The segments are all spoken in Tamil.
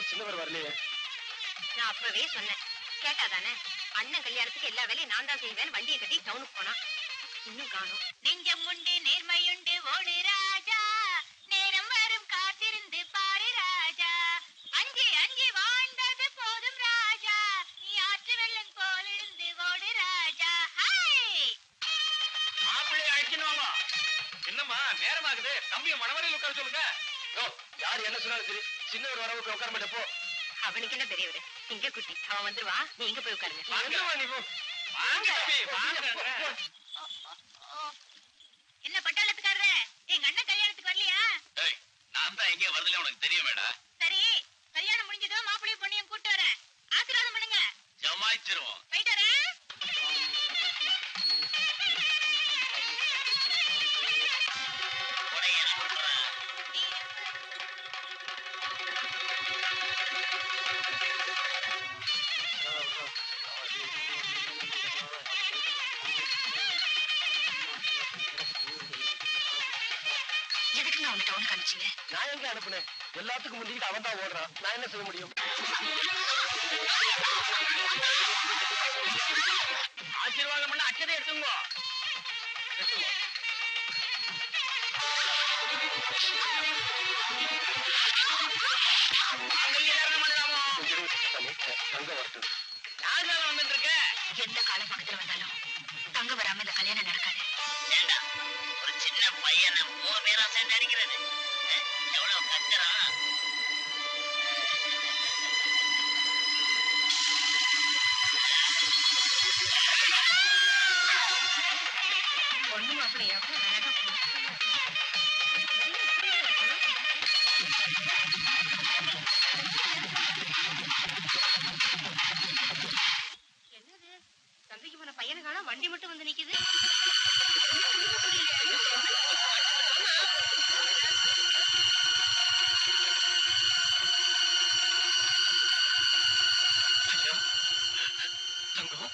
சின்னவர் வரலையே நான் அப்பவே சொன்னேன் கேட்டாதானே அண்ணன் கல்யாணத்துக்கு எல்லா வேலையும் நான் தான் செய்வேன் வண்டியை கட்டி டவுனுக்கு போனான் இன்னும் காணும் நெஞ்சம் உண்டு நேர்மையுண்டு ஓடு ராஜா நேரம் வரும் காத்திருந்து பாரு ராஜா அஞ்சி அஞ்சி வாழ்ந்தது போதும் ராஜா நீ ஆற்று வெள்ளம் போல் இருந்து ஓடு ராஜா ஹாய் மாப்பிள்ளைய அழைக்கணுமா என்னம்மா நேரமாகுது தம்பிய மனவரையில் உட்கார சொல்லுங்க யோ யார் என்ன சொன்னாலும் சரி சின்னவர் வரவுக்கு உட்கார மாட்டே போ அவனுக்கு என்ன பெரியவரு இங்க குட்டி அவன் வந்துருவா நீ இங்க போய் உட்காருங்க வாங்கம்மா நீ போ வாங்க தம்பி, வாங்க என்ன பட்டாளத்துக்காரரே எங்க அண்ணன் கல்யாணத்துக்கு வரலையா ஏய், நான் தான் எங்கே வரதுல உனக்கு தெரியும் மேடா சரி கல்யாணம் முடிஞ்சதும் மாப்பிள்ளையும் பொண்ணையும் கூட்டு வரேன் ஆசீர்வாதம் பண்ணுங்க ஜமாய்ச்சிருவோம் போயிட்டு வரேன் எதுக்கு நான் உங்க டவுனுக்கு அனுப்பிச்சீங்க நான் எங்க அனுப்புனேன் எல்லாத்துக்கும் முந்திக்கிட்டு அவன் தான் ஓடுறான் நான் என்ன செய்ய முடியும் ஆசீர்வாதம் பண்ண அச்சதை எடுத்துங்க தங்க வரட்டும் யார் மேல வந்துட்டு இருக்க எந்த காலம் பக்கத்துல வந்தாலும் தங்க வராம இந்த கல்யாணம் நடக்காது ஏண்டா ஒரு சின்ன பையனை மூணு பேரா சேர்ந்து அடிக்கிறது அஹ், எவ்வளவு கத்துறான் பொண்ணு மாப்பிள்ளை எவ்வளவு அழகா என்னது தம்பிக்கு போன பையனை காணா வண்டி மட்டும் வந்து நிக்குது தங்கம்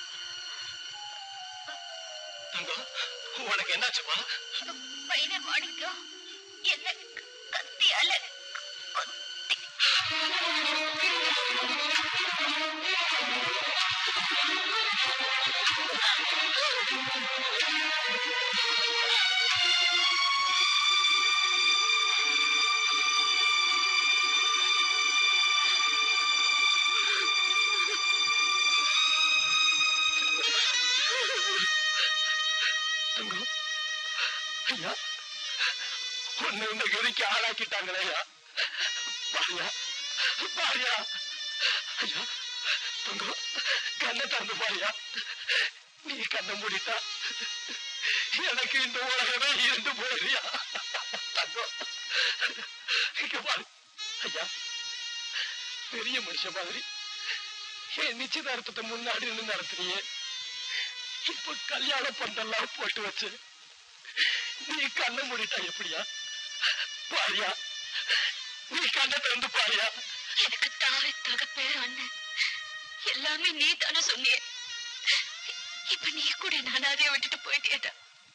தங்கம் உனக்கு என்னாச்சுமா பையனை மாணிக்கம் என்ன கத்தியால தங்கம் ஐயா உன்னை இந்த கதிக்கு ஆளாக்கிட்டாங்களே ஐயா பாரியா பாரியா ஐயா தங்கம் கண்ணை திறந்து பாரியா நீ கண்ணை மூடிட்டா எனக்கு இந்த உலகமே இருந்து போறியா தங்கம் இங்க பாரு ஐயா பெரிய மனுஷன் மாதிரி என் நிச்சயதார்த்தத்தை முன்னாடி நின்று நடத்துறியே இப்ப கல்யாண பந்தெல்லாம் போட்டு வச்சு நீ கண்ணை மூடிட்டா எப்படியா பாரியா நீ கண்ணை திறந்து பாரியா எனக்கு தாய் தகப்பே அண்ணன் எல்லாமே நீ தானே சொன்னிய இப்ப நீ கூட நானாதே விட்டுட்டு போயிட்டியடா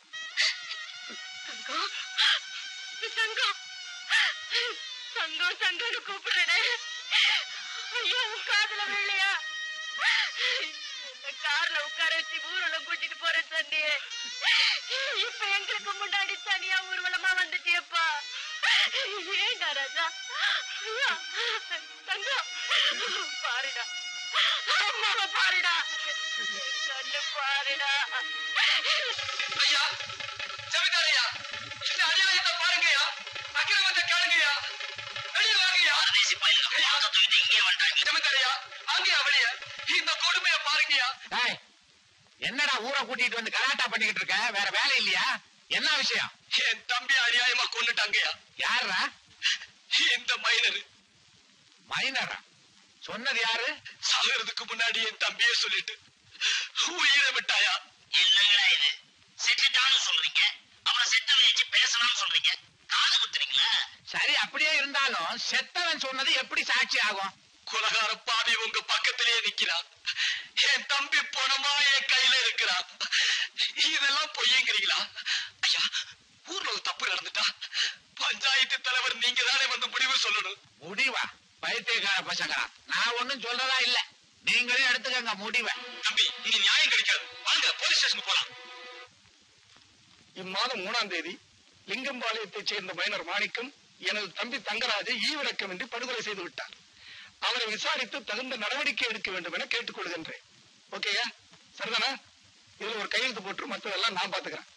தங்கம் தங்கம் தங்கம் தங்கம்னு கூப்பிடுறே ஐயோ உன் காதுல வெள்ளையா இந்த கார்ல உட்கார வச்சு ஊர்வலம் கூட்டிட்டு போற சொன்னியே இப்ப எங்களுக்கு முன்னாடி தனியா ஊர்வலமா வந்துட்டியப்பா ஏண்டா ராஜா ஐயா, தங்கம் பாருடா அம்மாவை பாருடா கண்ணு பாருடா ஐயா ஜமீன்தாரையா இந்த அநியாயத்தை பாருங்கய்யா அக்கிரமத்தை கேளுங்கய்யா வெளியே வாங்கய்யா பரதேசி பயிலுக்கு மாத தூக்கிட்டு இங்கே வந்துட்டாங்க ஜமீன்தாரையா அங்கேயா வெளியே இந்த கொடுமையை பாருங்கய்யா டேய், என்னடா ஊரை கூட்டிட்டு வந்து கலாட்டா பண்ணிக்கிட்டு இருக்க வேற வேலை இல்லையா என்ன விஷயம் என் தம்பி அநியாயமா கொண்டுட்டாங்கய்யா யாருடா இந்த மைனர் மைனரா சொன்னது யாரு சாகிறதுக்கு முன்னாடி என் தம்பியே சொல்லிட்டு உயிரை விட்டாயா என்னங்கடா இது செத்துட்டான்னு சொல்றீங்க அப்புறம் செத்தவன் வச்சு பேசலாம்னு சொல்றீங்க காது குத்துறீங்களா சரி அப்படியே இருந்தாலும் செத்தவன் சொன்னது எப்படி சாட்சி ஆகும் குலகார பாவி உங்க பக்கத்திலேயே நிக்கிறான் என் தம்பி பணமா என் கையில இருக்கிறான் இதெல்லாம் பொய்யுங்கிறீங்களா ஐயா ஊர்ல ஒரு தப்பு நடந்துட்டா பஞ்சாயத்து தலைவர் நீங்க தானே வந்து முடிவு சொல்லணும் முடிவா பைத்தியக்கார சங்கரா நான் ஒண்ணும் சொல்றதா இல்ல நீங்களே எடுத்துக்கங்க முடிவை தம்பி இங்க நியாயம் கிடைக்காது வாங்க போலீஸ் ஸ்டேஷனுக்கு போலாம் இம்மாதம் மூணாம் தேதி லிங்கம்பாளையத்தைச் சேர்ந்த மைனர் மாணிக்கம் எனது தம்பி தங்கராஜை ஈவிரக்கமின்றி படுகொலை செய்து விட்டார் அவரை விசாரித்து தகுந்த நடவடிக்கை எடுக்க வேண்டும் என கேட்டுக்கொள்கின்றேன் ஓகேயா சரிதானா இதுல ஒரு கையெழுத்து போட்டு மற்றதெல்லாம் நான் பாத்துக்கிறேன்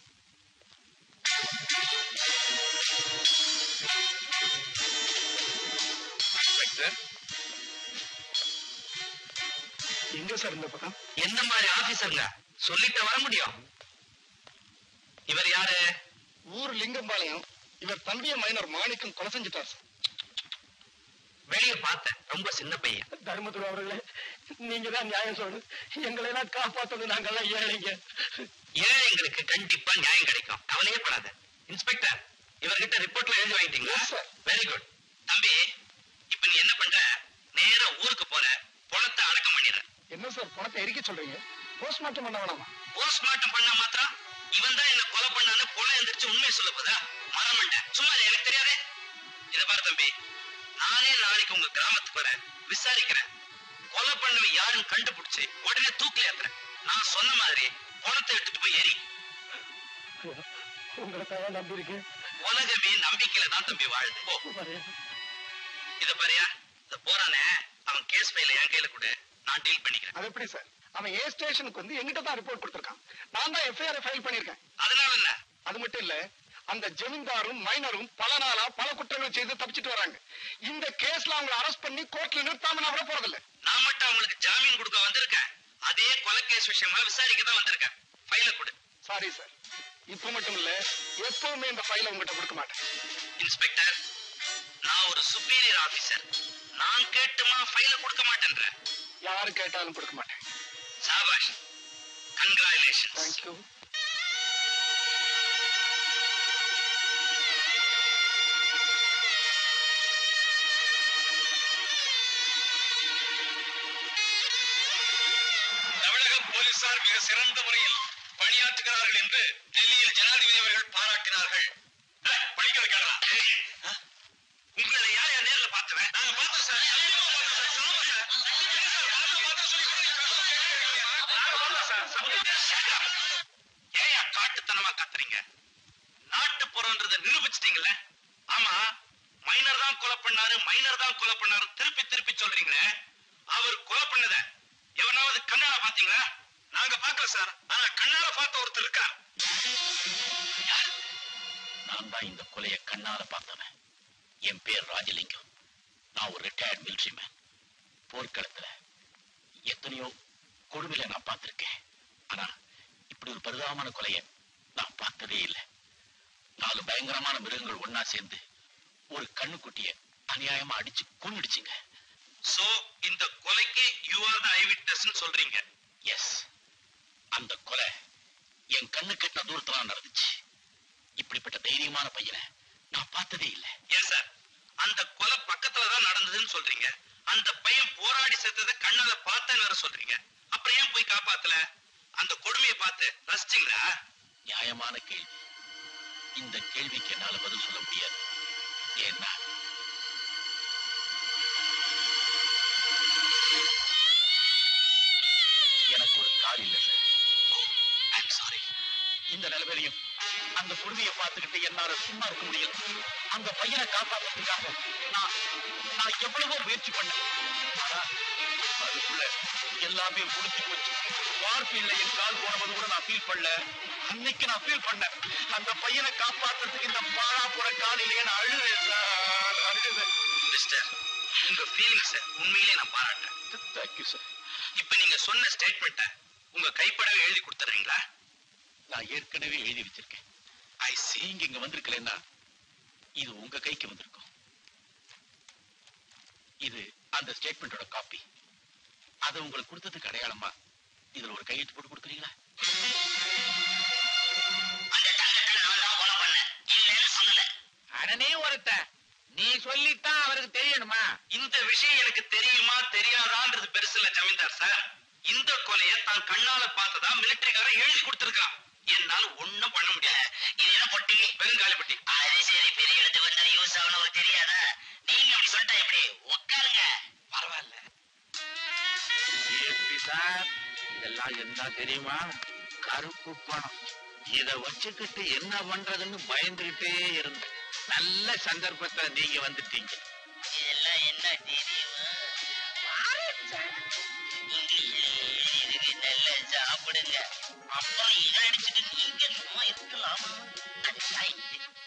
எங்க சார் இந்த பக்கம் என்ன மாதிரி ஆபீசருங்க சொல்லிட்டு வர முடியும் இவர் யாரு ஊர் லிங்கம்பாளையம் இவர் தம்பிய மைனர் மாணிக்கம் கொலை செஞ்சுட்டார் சார் வெளிய பார்த்தேன் ரொம்ப சின்ன பையன் தர்மதுரை அவர்களே நீங்க தான் நியாயம் சொல்லு எங்களை எல்லாம் காப்பாத்தது நாங்கெல்லாம் ஏழைங்க ஏழைங்களுக்கு கண்டிப்பா நியாயம் கிடைக்கும் கவலையே படாத இன்ஸ்பெக்டர் இவர்கிட்ட ரிப்போர்ட்ல எழுதி வாங்கிட்டீங்களா Yes, sir. வெரி குட் தம்பி இப்ப நீ என்ன பண்ற நேரா ஊருக்கு போற பணத்தை அடக்கம் பண்ணிடுற என்ன சார் பணத்தை எரிக்க சொல்றீங்க போஸ்ட்மார்ட்டம் பண்ண வேணாமா போஸ்ட்மார்ட்டம் பண்ணா மாத்திரம் இவன் தான் என்ன கொலை பண்ணான்னு கொலை எந்திரிச்சு உண்மையை சொல்ல போதா மறமண்ட சும்மா இது எனக்கு தெரியாதே இத பாரு தம்பி நானே நாளைக்கு உங்க கிராமத்துக்கு வரேன் விசாரிக்கிறேன் கொலை பண்ணவன் யாருன்னு கண்டுபிடிச்சு உடனே தூக்கில ஏத்துறேன் நான் சொன்ன மாதிரி பணத்தை எடுத்துட்டு போய் ஏறி உங்களை தான் நம்பி இருக்கேன் உலகமே நம்பிக்கையில தான் தம்பி வாழுது போ இத பாரியா இந்த போறானே அவன் கேஸ் ஃபைல என் கையில கொடு நான் டீல் பண்ணிக்கிறேன் அது எப்படி சார் அவன் ஏ ஸ்டேஷனுக்கு வந்து எங்கிட்ட தான் ரிப்போர்ட் கொடுத்திருக்கான் நான் தான் எஃப்ஐஆர் ஃபைல் பண்ணிருக்கேன் அதனால என்ன அது மட்டும் இல்ல அந்த ஜமீன்தாரும் மைனரும் பல நாளா பல குற்றங்கள் செய்து தப்பிச்சிட்டு வராங்க இந்த கேஸ்ல அவங்களை அரெஸ்ட் பண்ணி கோர்ட்ல நிறுத்தாம நான் விட போறதில்ல நான் மட்டும் அவங்களுக்கு ஜாமீன் கொடுக்க வந்திருக்கேன் அதே கொலை கேஸ் விஷயமா விசாரிக்க தான் வந்திருக்கேன் ஃபைல கொடு சாரி சார் இப்ப மட்டும் இல்ல எப்பவுமே இந்த ஃபைலை உங்ககிட்ட கொடுக்க மாட்டேன் இன்ஸ்பெக்டர் நான் ஒரு சுப்பீரியர் ஆபீசர் நான் கேட்டுமா ஃபைல கொடுக்க மாட்டேன்ற யாரு கேட்டாலும் கொடுக்க மாட்டேன் சாபாஷ் கங்க்ராச்சுலேஷன் தேங்க்யூ தமிழக போலீசார் மிக சிறந்த முறையில் பணியாற்றுகிறார்கள் என்று டெல்லியில் ஜனாதிபதி அவர்கள் பாராட்டினார்கள் ஏய், படிக்கிற கேடா உங்களை யார் யார் நேர்ல பார்த்தவன் நாங்க பார்த்தோம் சார் ஆமா சார். நாங்க பார்த்தோம் சொல்லி நாங்க பார்த்தோம் சார் ஏயா காட்டுத்தனமா கத்துறீங்க நாட்டுப்புறம்ன்றத நிரூபிச்சிட்டீங்கல்ல ஆமா மைனர் தான் கொலை பண்ணாரு மைனர் தான் கொலை பண்ணாரு திருப்பி திருப்பி சொல்றீங்களே அவர் கொலை பண்ணத எவனாவது கண்ணால பாத்தீங்களா நாங்க பார்க்கல சார் ஆனா கண்ணால பார்த்த ஒருத்தர் இருக்கா நான் தான் இந்த கொலைய கண்ணால பார்த்தவன் என் பேர் ராஜலிங்கம் நான் ஒரு ரிட்டையர்ட் மிலிட்ரி மேன் போர்க்களத்துல எத்தனையோ கொடுமையில நான் பார்த்திருக்கேன் ஆனா இப்படி ஒரு பரிதாபமான கொலைய நான் பார்த்ததே இல்லை நாலு பயங்கரமான மிருகங்கள் ஒண்ணா சேர்ந்து ஒரு கண்ணுக்குட்டிய அநியாயமா அடிச்சு கொன்னுடுச்சுங்க சோ இந்த கொலைக்கு you are the eye witness சொல்றீங்க எஸ் அந்த கொலை என் கண்ணு கெட்ட தூரத்துல நடந்துச்சு இப்படிப்பட்ட தைரியமான பையனை நான் பார்த்ததே இல்லை ஏன் சார் அந்த கொலை பக்கத்துல தான் நடந்ததுன்னு சொல்றீங்க அந்த பையன் போராடி செத்ததை கண்ணால பார்த்தேன்னு வேற சொல்றீங்க அப்புறம் ஏன் போய் காப்பாத்தல அந்த கொடுமையை பார்த்து ரசிச்சீங்களா நியாயமான கேள்வி இந்த கேள்விக்கு என்னால பதில் சொல்ல முடியாது ஏன்னா எனக்கு ஒரு கால் இல்ல சார் ஐம் சாரி இந்த நிலைமையிலையும் அந்த கொடுமையை பார்த்துக்கிட்டு என்னால சும்மா இருக்க முடியும் அந்த பையனை காப்பாத்துறதுக்காக நான் நான் எவ்வளவோ முயற்சி பண்ணேன் ஆனா அதுக்குள்ள எல்லாமே முடிஞ்சு போச்சு வார்ஃபீல்ட்ல என் கால் போனது கூட நான் ஃபீல் பண்ணல அன்னைக்கு நான் ஃபீல் பண்ணேன் அந்த பையனை காப்பாத்துறதுக்கு இந்த பாழா போற காலையிலேயே நான் அழுவேன் சார் அழுவேன் மிஸ்டர் உங்க ஃபீலிங்ஸ் உண்மையிலேயே நான் பாராட்டுறேன் தேங்க்யூ சார் இப்ப நீங்க சொன்ன ஸ்டேட்மெண்ட்டை உங்க கைப்படவே எழுதி கொடுத்துறீங்களா நான் ஏற்கனவே எழுதி வச்சிருக்கேன் ஐ நீங்க இங்க வந்திருக்கலன்னா இது உங்க கைக்கு வந்திருக்கும் இது அந்த ஸ்டேட்மெண்டோட காப்பி அதை உங்களுக்கு கொடுத்ததுக்கு அடையாளமா இதுல ஒரு கையெழுத்து போட்டு கொடுக்குறீங்களா அந்த தங்கத்தை நான் தான் கொலை பண்ணேன் இல்லைன்னு சொல்லல அடனே ஒருத்த நீ சொல்லித்தான் அவருக்கு தெரியணுமா இந்த விஷயம் எனக்கு தெரியுமா தெரியாதான்றது பெருசு இல்ல ஜமீன்தார் சார் இந்த கொலைய தான் கண்ணால பார்த்ததா மிலிட்டரிக்காரன் எழுதி கொடுத்திருக்கான் என்னால ஒண்ணும் பண்ண முடியாது இது என்ன பொட்டி பெருங்காலி பொட்டி அது சரி பெரிய எழுத்து வந்தா யூஸ் ஆகணும் தெரியாதா நீங்க அப்படி சொல்லிட்டா எப்படி உட்காருங்க பரவாயில்ல இதெல்லாம் என்ன தெரியுமா கருப்பு பணம் இத வச்சுக்கிட்டு என்ன பண்றதுன்னு பயந்துகிட்டே இருந்தேன் நல்ல சந்தர்ப்பத்துல நீங்க வந்துட்டீங்க இதெல்லாம் என்ன தெரியுமா இதுக்கு நல்லா சாப்பிடுங்க அப்பா இதை அடிச்சுட்டு நீங்க சும்மா இருக்கலாம் அது right.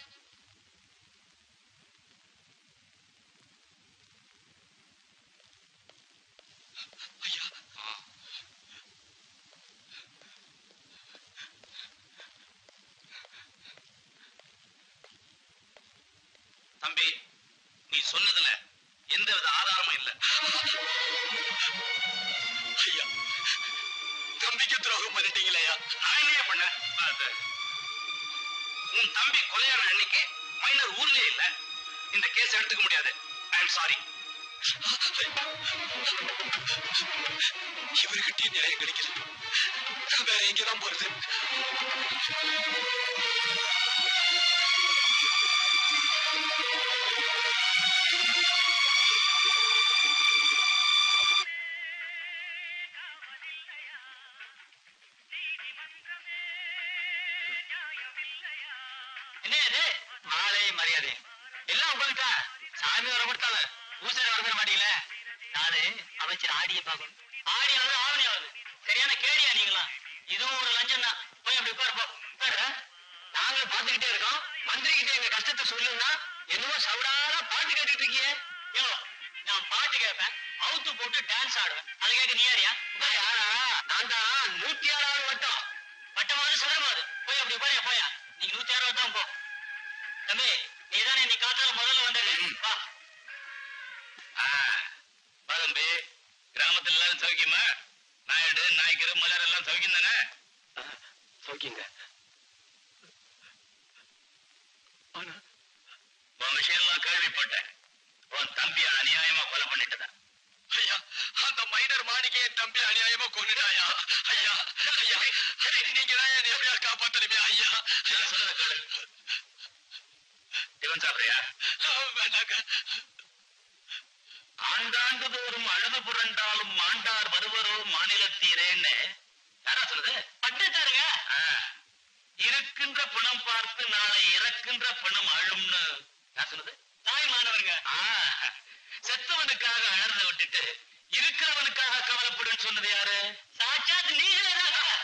தம்பி நீ சொன்னதுல எந்தவித ஆதாரமும் இல்ல ஐயா நம்பிக்கை துரோகம் பண்ணிட்டீங்களேயா நான் என்னையா பண்ண உன் தம்பி கொலையான அன்னைக்கு மைனர் ஊர்லயே இல்ல இந்த கேஸ் எடுத்துக்க முடியாது ஐ எம் சாரி இவர்கிட்டயும் நியாயம் கிடைக்கல நான் வேற எங்கதான் போறது என்ன இது மாலை மரியாதை எல்லாம் உங்களுக்கா சாமி வர கொடுத்தாங்க பூசை வர மாட்டீங்களே நானு அமைச்சர் ஆடிய பார்க்கணும் ஆடி ஆகுது ஆவணி ஆகுது சரியான கேடியா நீங்களா இதுவும் ஒரு லஞ்சம் தான் போய் அப்படி உட்காரு போ உட்காரு நாங்களும் பாத்துக்கிட்டே இருக்கோம் மந்திரி கிட்ட எங்க கஷ்டத்தை சொல்லுன்னா என்னமோ சவுடால பாட்டு கேட்டுட்டு இருக்கியே யோ நான் பாட்டு கேட்பேன் அவுத்து போட்டு டான்ஸ் ஆடுவேன் அதை கேட்க நீ யாரியா நான் தான் நூத்தி ஆறாவது வட்டம் வட்டமாவது சுடமாவது போய் அப்படி போயா போயா நீங்க நூத்தி ஆறாவது தான் போ தம்பி நீ தானே நீ காத்தால முதல்ல வந்தது வா வா தம்பி கிராமத்துல எல்லாரும் சௌக்கியமா நாயுடு நாய்க்கரு மலர் எல்லாம் சௌக்கியம் தானே சௌக்கியங்க ஆனா உன் விஷயம் எல்லாம் கேள்விப்பட்டேன் உன் தம்பி அநியாயமா கொலை பண்ணிட்டதா ஐயா அந்த மைனர் மாணிக்க என் தம்பி அநியாயமா கொண்டுட்டாயா ஐயா ஐயா நீங்க தான் என் எப்படியா காப்பாத்தணுமே ஐயா நான் சொல்றத கேளு இவன் சாப்பிடுறியா வேண்டாங்க ஆண்டாண்டு தோறும் அழுது புரண்டாலும் மாண்டார் வருவரோ மாநிலத்தீரேன்னு யாரா சொல்லுது பட்டுச்சாருங்க இருக்கின்ற பணம் பார்த்து நாளை இறக்கின்ற பணம் அழும்னு யார் சொல்லுது தாய்மானவருங்க செத்தவனுக்காக அழறத விட்டுட்டு இருக்கிறவனுக்காக கவலைப்படுன்னு சொன்னது யாரு சாட்சாத் நீங்களே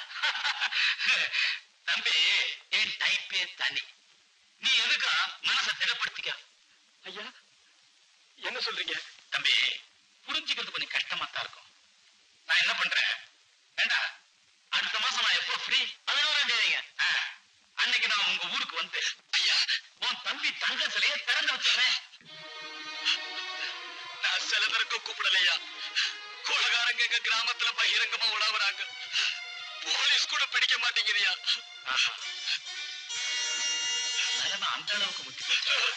தம்பி என் டைப்பே தனி நீ எதுக்கா மனசை திடப்படுத்திக்க ஐயா என்ன சொல்றீங்க தம்பி புரிஞ்சுக்கிறது கொஞ்சம் கஷ்டமா தான் இருக்கும் நான் என்ன பண்றேன் வேண்டா அடுத்த மாசம் நான் எப்போ ஃப்ரீ பதினோராம் தேதிங்க ஆ, அன்னைக்கு நான் உங்க ஊருக்கு வந்து ஐயா உன் தம்பி தங்க சிலையை திறந்து வச்சுறேன் நான் சில பேருக்கு கூப்பிடலையா கொலகாரங்க எங்க கிராமத்துல பகிரங்கமா உலாவுறாங்க போலீஸ் கூட பிடிக்க மாட்டேங்கிறியா நிலைமை அந்த அளவுக்கு முக்கியம்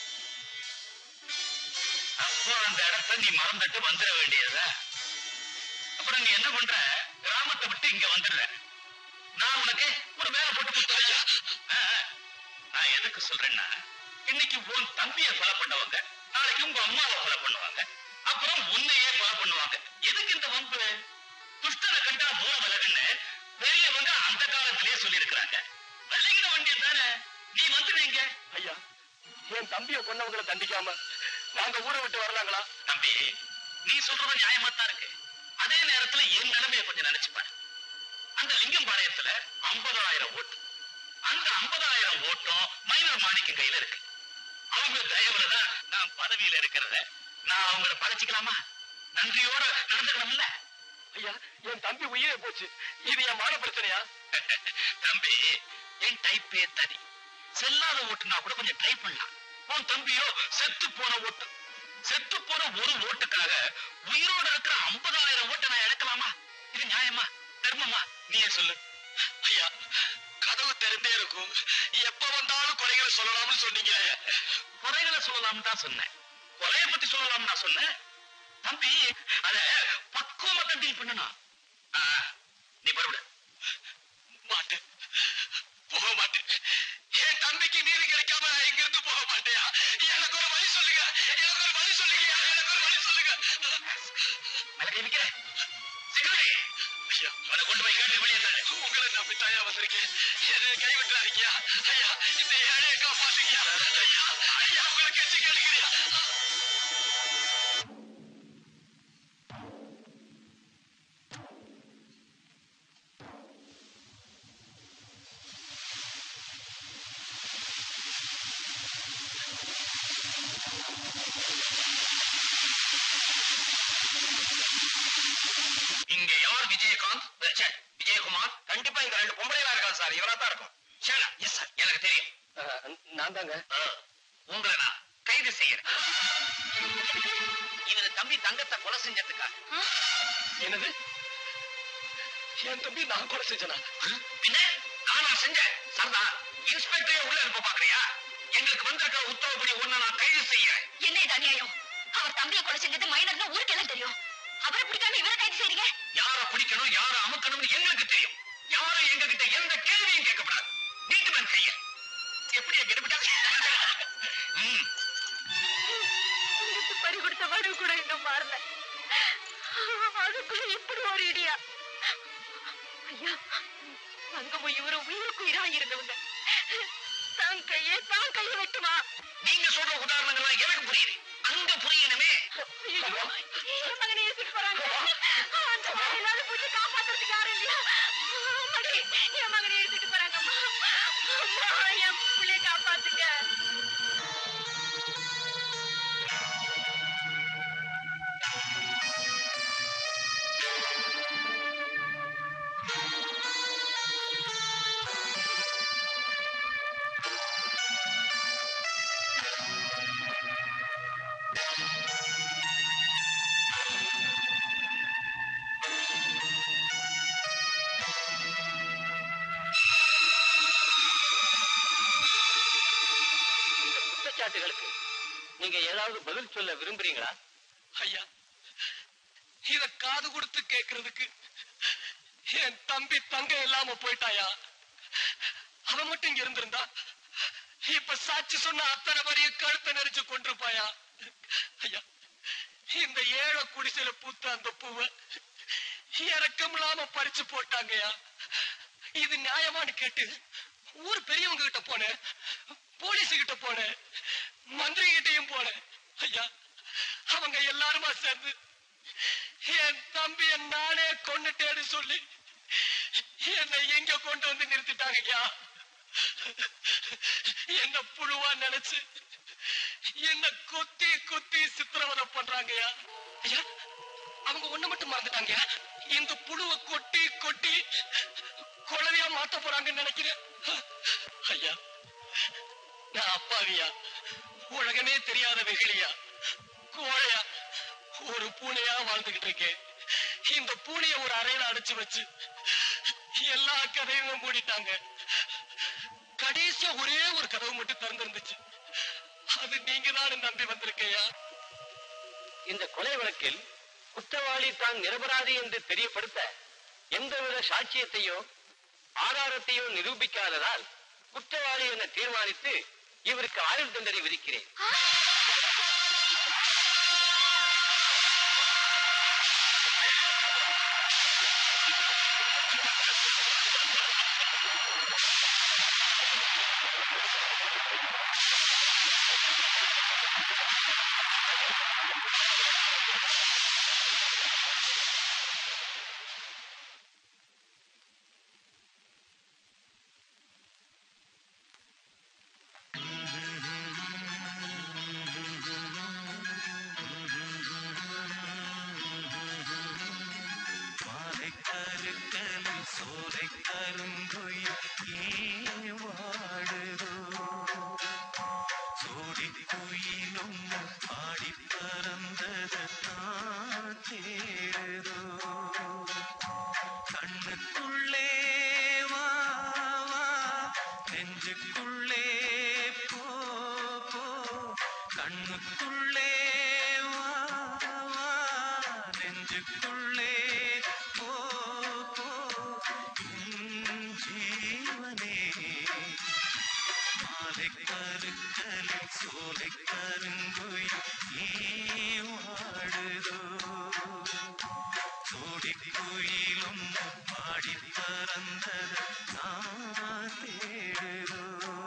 அப்போ அந்த இடத்த நீ மறந்துட்டு வந்துட வேண்டியதா அப்புறம் நீ என்ன பண்ற கிராமத்தை விட்டு இங்க வந்துடுற நான் உனக்கு ஒரு வேலை போட்டு கொடுத்தேன். ஆ, ஆ. நான் எதுக்கு சொல்றேன்னா இன்னைக்கு உன் தம்பிய கொலை பண்ணவங்க நாளைக்கு உங்க அம்மாவை கொலை பண்ணுவாங்க அப்புறம் உன்னையே கொலை பண்ணுவாங்க எதுக்கு இந்த வம்பு துஷ்டனை கண்டா மூல விலகுன்னு பெரியவங்க அந்த காலத்திலேயே சொல்லியிருக்கிறாங்க விலகின வண்டி தானே நீ வந்துடுங்க ஐயா என் தம்பிய கொன்னவங்களை தண்டிக்காம நாங்க ஊரை விட்டு வரலாங்களா தம்பி நீ சொல்றது நியாயமா தான் இருக்கு அதே நேரத்துல என் நிலைமையை கொஞ்சம் நினைச்சு பாரு அந்த லிங்கம்பாளையத்துல ஐம்பதாயிரம் ஓட்டு அந்த ஐம்பதாயிரம் ஓட்டும் மைனர் மாணிக்க கையில இருக்கு அவங்க தயவுல தான் நான் பதவியில இருக்கிறத நான் அவங்கள பழச்சிக்கலாமா நன்றியோட நடந்துக்கணும்ல ஐயா என் தம்பி உயிரே போச்சு இது என் மான பிரச்சனையா தம்பி என் டைப்பே தனி செல்லாத ஓட்டுனா கூட கொஞ்சம் ட்ரை பண்ணலாம் உன் தம்பியோ செத்து போன ஓட்டு செத்து போன ஒரு ஓட்டுக்காக உயிரோட இருக்கிற ஐம்பதாயிரம் ஓட்டை நான் இழக்கலாமா இது நியாயமா தர்மமா நீயே சொல்லு ஐயா கதவு திறந்தே இருக்கும் எப்ப வந்தாலும் கொலைகளை சொல்லலாம்னு சொன்னீங்களே குறைகளை சொல்லலாம்னு தான் சொன்னேன் கொலையை பத்தி சொல்லலாம்னு நான் சொன்னேன் தம்பி அத பக்குவமா தான் டீல் பண்ணணும் ஆ, நீ பரவிட மாட்டேன் போக மாட்டேன் என் தம்பிக்கு நீதி கிடைக்காம நான் இங்க இருந்து போக மாட்டேயா எனக்கு ஒரு வழி சொல்லுங்க எனக்கு ஒரு வழி சொல்லுங்க எனக்கு ஒரு வழி சொல்லுங்க மேல கை வைக்கிற. சிகரெட். ஐயா அவனை கொண்டு போய் நான் தாங்க உங்களை நான் கைது செய்யறேன் இவரு தம்பி தங்கத்தை கொலை செஞ்சதுக்கா என்னது என் தம்பி நான் கொலை செஞ்சனா என்ன நானா செஞ்சேன் சர்தார் இன்ஸ்பெக்டரே உள்ள இருப்ப பாக்குறியா எங்களுக்கு வந்திருக்கிற உத்தரவுப்படி உன்னை நான் கைது செய்யறேன் என்ன இது அநியாயம் அவர் தம்பியை கொலை செஞ்சது மைனர்னு ஊருக்கு எல்லாம் தெரியும் அவரை பிடிக்காம இவரை கைது செய்றீங்க யார பிடிக்கணும் யார அமுக்கணும்னு எங்களுக்கு தெரியும் யாரும் எங்க கிட்ட எந்த கேள்வியும் கேட்கப்படாது நீட்டுமன் கைய எப்படி கிட்டப்பட்டா பறி கொடுத்த வடு கூட இன்னும் மாறல அதுக்குள்ள இப்படி ஒரு இடியா ஐயா தங்கமும் இவரும் உயிருக்கு உயிரா இருந்தவங்க தான் கையே தான் கையை வெட்டுமா நீங்க சொல்ற உதாரணங்கள்லாம் எனக்கு புரியுது அங்க புரியணுமே ஐயோ, என் மகனை எடுத்துட்டு போறாங்க அந்த மாதிரி எல்லாரும் பூச்சி காப்பாத்துறதுக்கு யாரும் இல்லையா மடி என் மகனை எடுத்துட்டு போறாங்க அம்மா, என் பிள்ளைய காப்பாத்துங்க குற்றச்சாட்டுகளுக்கு நீங்க ஏதாவது பதில் சொல்ல விரும்புறீங்களா ஐயா இத காது கொடுத்து கேக்குறதுக்கு என் தம்பி தங்க இல்லாம போயிட்டாயா அவன் மட்டும் இங்க இருந்திருந்தா இப்ப சாட்சி சொன்ன அத்தனை வரையும் கழுத்தை நெரிச்சு கொண்டிருப்பாயா ஐயா இந்த ஏழை குடிசையில பூத்த அந்த பூவை இறக்கம் இல்லாம பறிச்சு போட்டாங்கய்யா இது நியாயமான்னு கேட்டு ஊர் பெரியவங்க கிட்ட போனேன் போலீஸ் கிட்ட போனேன் மந்திரி கிட்டயும் போனேன் ஐயா அவங்க எல்லாருமா சேர்ந்து என் தம்பிய நானே கொன்னுட்டேன்னு சொல்லி என்னை எங்க கொண்டு வந்து நிறுத்திட்டாங்க ஐயா என்ன புழுவா நினைச்சு என்ன கொத்தி கொத்தி சித்திரவதை பண்றாங்கய்யா ஐயா அவங்க ஒண்ணு மட்டும் மறந்துட்டாங்க இந்த புழுவை கொட்டி கொட்டி குழவையா மாத்த போறாங்கன்னு நினைக்கிறேன் ஐயா நான் அப்பாவியா உலகமே தெரியாத வெகுளியா கோழையா ஒரு பூனையா வாழ்ந்துகிட்டு இருக்கேன் இந்த பூனைய ஒரு அறையில அடைச்சு வச்சு எல்லா கதையும் மூடிட்டாங்க கடைசியா ஒரே ஒரு கதவு மட்டும் திறந்திருந்துச்சு அது நீங்க தான் நம்பி வந்திருக்கையா இந்த கொலை வழக்கில் குற்றவாளி தான் நிரபராதி என்று தெரியப்படுத்த எந்தவித சாட்சியத்தையோ ஆதாரத்தையோ நிரூபிக்காததால் குற்றவாளி என தீர்மானித்து இவருக்கு ஆயுள் தண்டனை விதிக்கிறேன் கருக்கலில் சோலை கருங்குயில் வாடுதோ சோடி குயிலும் ஆடி பறந்தது தான் தேடுதோ கண்ணுக்குள்ளே வா வா நெஞ்சுக்குள்ளே போ போ கண்ணுக்குள்ளே வா வா நெஞ்சுக்குள்ளே போ போ என் ஜீவனே மாலை கருக்கலில் சோலை கருங்குயில் நீ வாடுதோ சோடி குயிலும் பாடி பறந்தது நான் தேடுதோ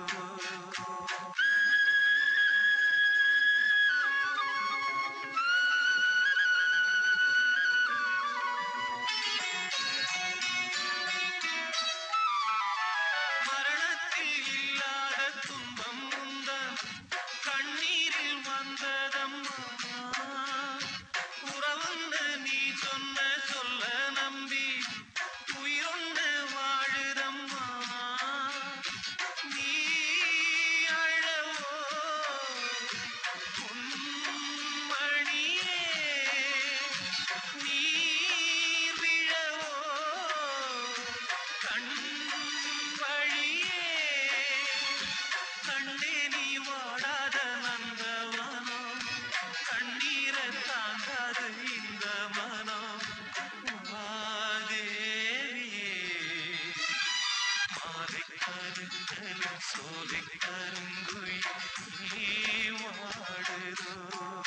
மரணத்தில் இல்லாத துன்பம் உந்தன் கண்ணீரில் வந்ததம்மா உறவுன்னு நீ சொன்ன சொல்ல நம்பி உயிரொன்று வாழுதம்மா நீ சோலை கருங்குயில் நீ வாடுதோ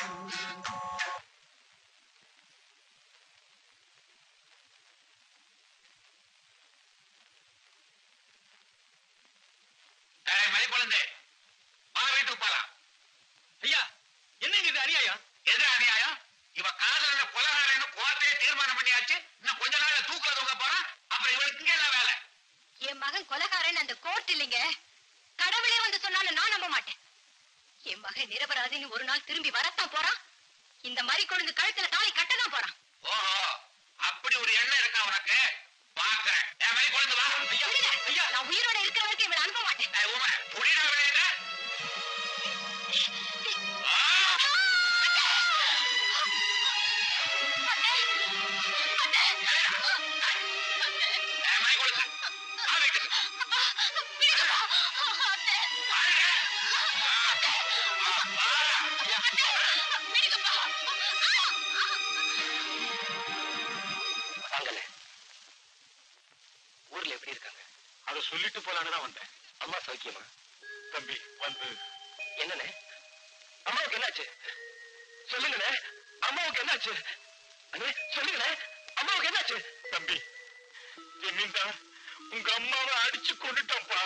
ஏய், மணிக்குழந்தை, வா வீட்டுக்கு போலாம். ஐயா என்னங்க இது அநியாயம் எது அநியாயம்? இவ காதலோட கொலகாரன்னு கோர்ட்டே தீர்மானம் பண்ணியாச்சு. இன்னும் கொஞ்ச நாள்ல தூக்குல தூக்க போறான். அப்புறம் இவளுக்கு இங்க என்ன வேலை? என் மகன் கொலகாரன் அந்த கோர்ட் இல்லைங்க கடவுளே வந்து சொன்னாலும் நான் நம்ப மாட்டேன் என் மகன் நிரபராதின்னு ஒரு நாள் திரும்பி வரத்தான் போறான் இந்த மாதிரி கொழுந்து கழுத்துல தாலி கட்டதான் போறான் ஓஹோ, அப்படி ஒரு எண்ணம் இருக்கா உனக்கு? பார்க்கிறேன். ஏய், மணிக்குழந்தை, வா. விடுங்க. ஐயா, நான் உயிரோட இருக்கிற வரைக்கும் இவளை அனுப்ப மாட்டேன் ஏய், உமை, புடிடா வெளியில. ஆ! ஏய், மணிக்குழந்தை, வா வீட்டுக்கு. வாங்க. வாங்கல ஊர்ல எப்படி இருக்காங்க அதை சொல்லிட்டு போலான்னு தான் வந்தேன் அம்மா சௌக்கியமா தம்பி வந்து என்னண்ணே அம்மாவுக்கு என்னாச்சு சொல்லுங்கண்ணே அம்மாவுக்கு என்னாச்சு அண்ணே சொல்லுங்கண்ணே அம்மாவுக்கு என்னாச்சு தம்பி ஜமீன்தார் உங்க அம்மாவை அடிச்சு கொண்டுட்டோம்ப்பா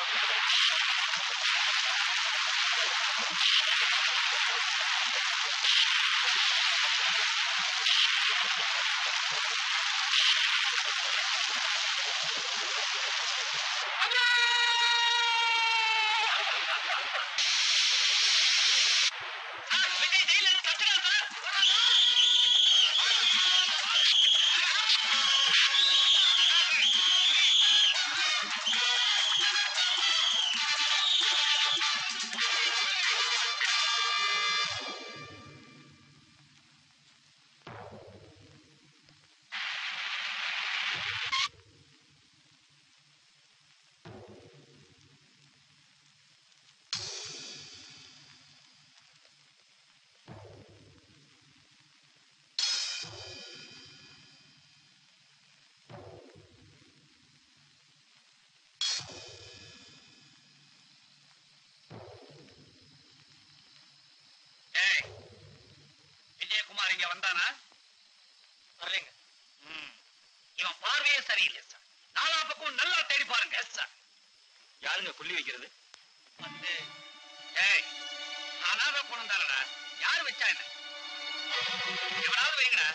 ஏய், விஜயகுமார் இங்க வந்தானா வரலைங்க ம். இவன் பார்வையே சரியில்லை சார் நாலா பக்கம் நல்லா தேடி பாருங்க சார் யாருங்க புள்ளி வைக்கிறது வந்து ஏய் அனாத குணம் தானடா யாரு வச்சா என்ன எவனாவது வைங்கடா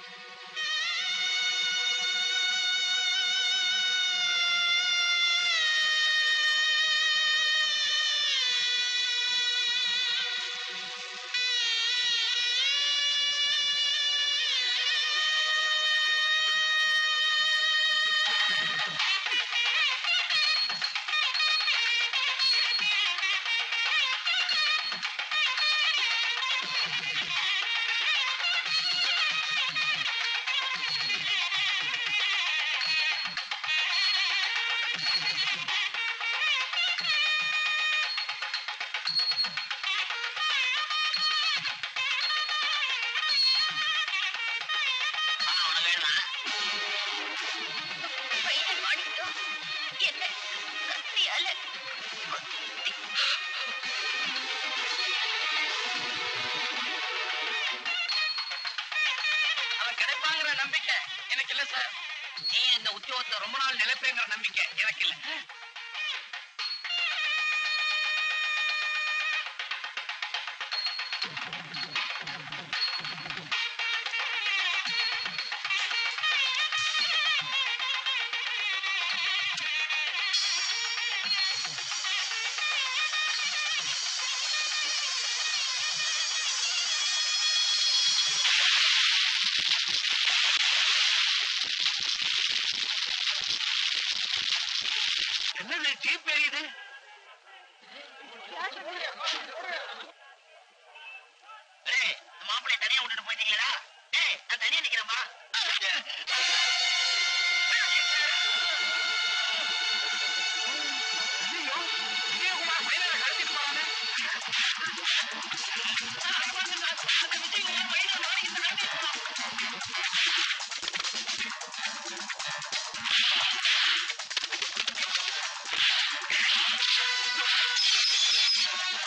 பையன் மாணிக்கம் என்ன கத்தியால அவன் கிடைப்பாங்கிற நம்பிக்கை எனக்கு இல்ல சார் நீ இந்த உத்தியோகத்தை ரொம்ப நாள் நிலைப்பேங்கிற நம்பிக்கை எனக்கு இல்ல என்னது ஜீப் எரியுது ஏய், மாப்பிள்ளை தனியா விட்டுட்டு போயிட்டீங்களா ஏய் நான் தனியா நிக்கிறேன்ப்பா விஜயகுமார் பையனை கடத்திட்டு போறானே ஏய்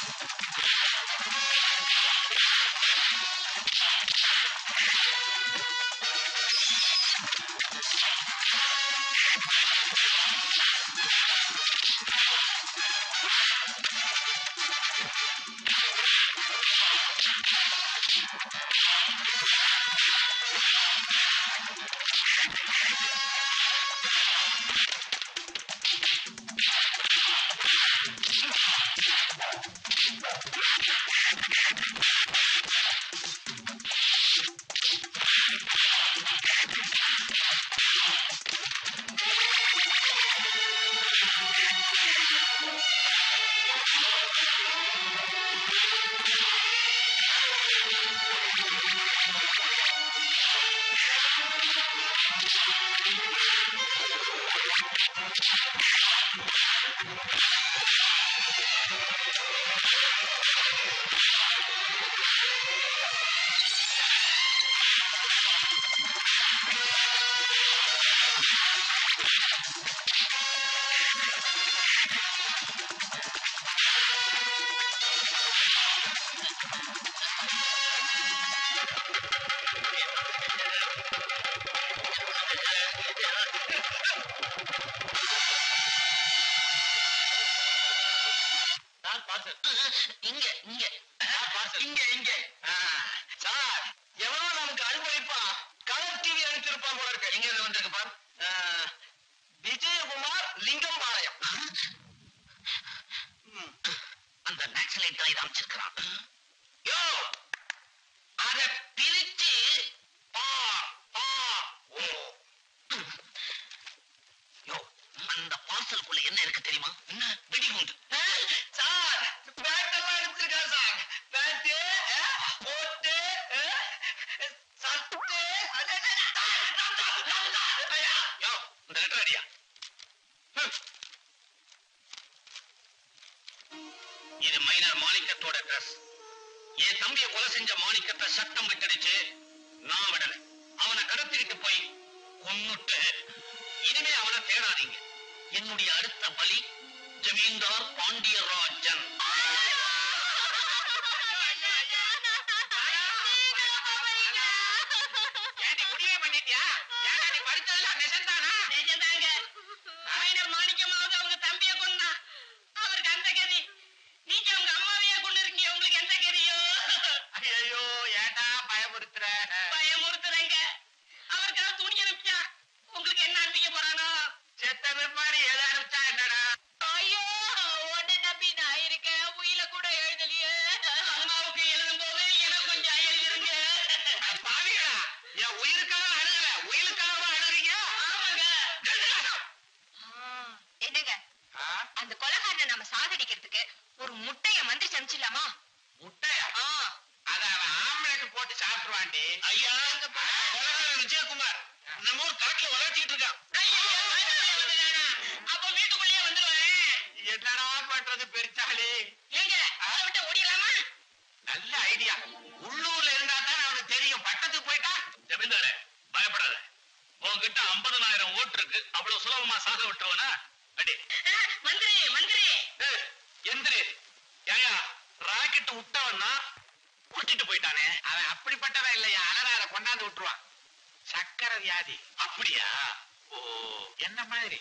நான் பார்த்தேன் இங்க இங்க இங்க இங்க சார் எவனோ நமக்கு அனுபவிப்பான் கலர் டிவி அனுப்பிச்சிருப்பான் போல இருக்கு எங்க இருந்து வந்திருக்கு பார் ஆ, விஜயகுமார் லிங்கம்பாளையம் ம். அந்த நேஷனலைட் தான் இதை அமைச்சிருக்கிறான் யோ அத பிரிச்சு பா பா ஓ யோ அந்த பார்சலுக்குள்ள என்ன இருக்கு தெரியுமா என்ன வெடிகுண்டு சார் பேண்ட் எல்லாம் எடுத்திருக்கா சார் பேண்ட் போட்டு சட்டு யோ இந்த லெட்டர் அடியா இது மைனர் மாணிக்கத்தோட ட்ரெஸ் என் தம்பியை கொலை செஞ்ச மாணிக்கத்தை சட்டம் விட்டடிச்சு நான் விடல அவனை கடத்திக்கிட்டு போய் கொன்னுட்டு இனிமே அவனை தேடாதீங்க என்னுடைய அடுத்த பலி ஜமீன்தார் பாண்டியராஜன் ஏண்டி முடிவே பண்ணிட்டியா ஏன்டா நீ படிச்சதெல்லாம் நிஜம்தானா நிஜம்தாங்க மைனர் மாணிக்கமாவது அவங்க தம்பியை கொன்னா அவருக்கு அந்த கதி நீங்க உங்க அம்மாவையே கொண்டு இருக்கீங்க உங்களுக்கு எந்த கதியோ ஐயோ ஏன்டா பயமுறுத்துற பயமுறுத்துறங்க அவருக்காக துணி அனுப்பிச்சா உங்களுக்கு என்ன அனுப்பிக்க போறானோ செத்த பிற்பாடு எதை அனுப்பிச்சா என்னடா ஐயோ உன்னை நம்பி நான் இருக்கேன் உயில கூட எழுதலையே அம்மாவுக்கு எழுதும் போது எனக்கு கொஞ்சம் எழுதிருங்க பாவிகளா என் உயிருக்காக அழுகல உயிருக்காக அழுகிறீங்க ஆமாங்க என்னங்க அந்த கொலகாரனை நம்ம சாகடிக்கிறதுக்கு ஒரு முட்டைய மந்திரி சமைச்சிடலாமா முட்டையா அத அவன் ஆம்லெட் போட்டு சாப்பிடுவாண்டி ஐயா கொலகாரன் விஜயகுமார் நம்ம ஊர் காட்டுல வளர்த்திட்டு இருக்கான் அப்ப வீட்டுக்குள்ளேயே வந்துருவாரு என்னடா பண்றது பெருச்சாளி ஏங்க அவன்கிட்ட ஓடிடலாமா நல்ல ஐடியா உள்ளூர்ல இருந்தா தான் அவனுக்கு தெரியும் பட்டத்துக்கு போயிட்டா ஜமீன்தாரே பயப்படாத உன்கிட்ட ஐம்பதனாயிரம் ஓட்டு இருக்கு அவ்வளவு சுலபமா சாக விட்டுவனா அடி மந்திரி மந்திரி எந்திரி ஏயா ராக்கெட் விட்டவன்னா கூட்டிட்டு போயிட்டானே அவன் அப்படிப்பட்டவன் இல்லையா அலறாத கொண்டாந்து விட்டுருவான் சக்கரை வியாதி அப்படியா ஓ என்ன மாதிரி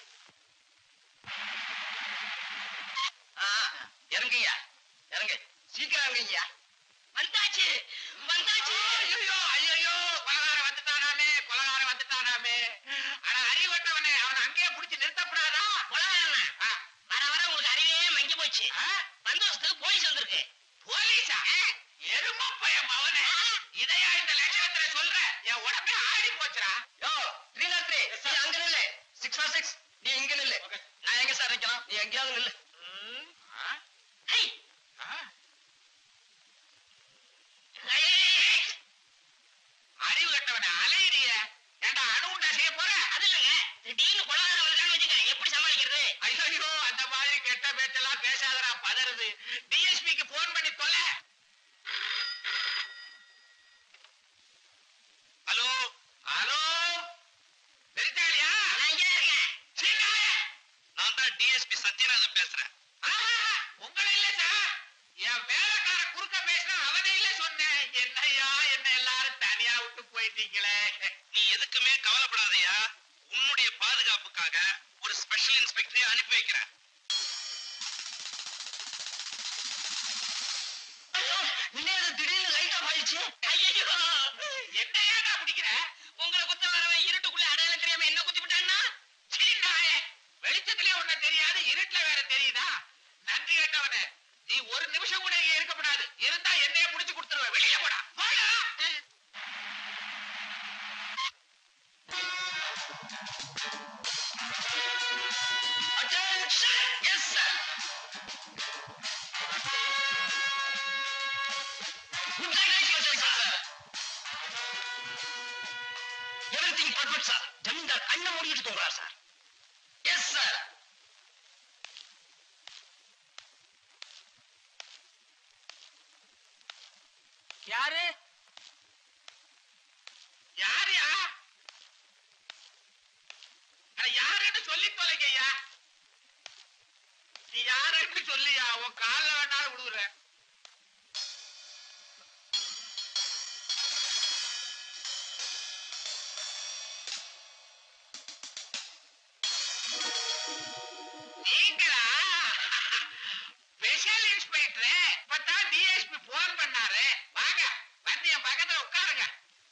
இறங்குயா இறங்கு சீக்கிரம் இறங்குயா வந்தாச்சு வந்தாச்சு ஐயோ ஐயோ கொலகாரன் வந்துட்டானாமே கொலகாரன் வந்துட்டானாமே ஆனா அறிவட்டவனே அவனை அங்கேயே புடிச்சு நிறுத்தப்படாதா கொலகாரன் வர வர உங்களுக்கு அறிவே மங்கி போச்சு பந்தோஸ்து போலீஸ் வந்திருக்கு போலீஸா எரும பயம் அவனே இதையா இந்த லட்சணத்துல சொல்ற என் உடம்பே ஆடி போச்சுடா யோ த்ரீ நாட் த்ரீ நீ அங்க நில்லு சிக்ஸ் ஃபோர் சிக்ஸ் நீ இங்க நில்லு நான் எங்க சார் நிக்கலாம் நீ எங்கேயாவது நில்லு ஹை அறிவு கட்டவன அலையிறிய ஏண்டா அணு உண்டா செய்ய போற அது இல்லங்க திடீர்னு கொலகாரம் வருதான்னு வச்சுக்க எப்படி சமாளிக்கிறது ஐயோ அந்த மாதிரி கெட்ட பேச்செல்லாம் பேசாதடா பதற மாத்திட்டீங்களே நீ எதுக்குமே கவலைப்படாதயா உன்னுடைய பாதுகாப்புக்காக ஒரு ஸ்பெஷல் இன்ஸ்பெக்டரை அனுப்பி வைக்கிறேன் திடீர்னு லைட்டா போயிடுச்சு ஐயோ என்னையா பிடிக்கிற உங்களை குத்த வரவன் இருட்டுக்குள்ள அடையாளம் தெரியாம என்ன குத்தி விட்டான்னா சீண்டாயே வெளிச்சத்திலே ஒண்ணு தெரியாது இருட்டுல வேற தெரியுதா நன்றி கேட்டவனே நீ ஒரு நிமிஷம் கூட இங்க இருக்கப்படாது இருந்தா என்னைய முடிச்சு கொடுத்துருவேன் வெளியே போடா போடா yes sir everything perfect sir ஜமீன்தார் கண்ணை மூடிட்டு தூங்குறார் சார் எஸ் சார் யாரு யாருயா அட, யாருன்னு சொல்லி தொலைங்கய்யா நீ யாருன்னு சொல்லியா உன் கால வேணாலும் விடுறேன் நீங்களா ஸ்பெஷல் இன்ஸ்பெக்டர் இப்பதான் டிஎஸ்பி போன் பண்ணாரு வாங்க வந்து என் பக்கத்துல உட்காருங்க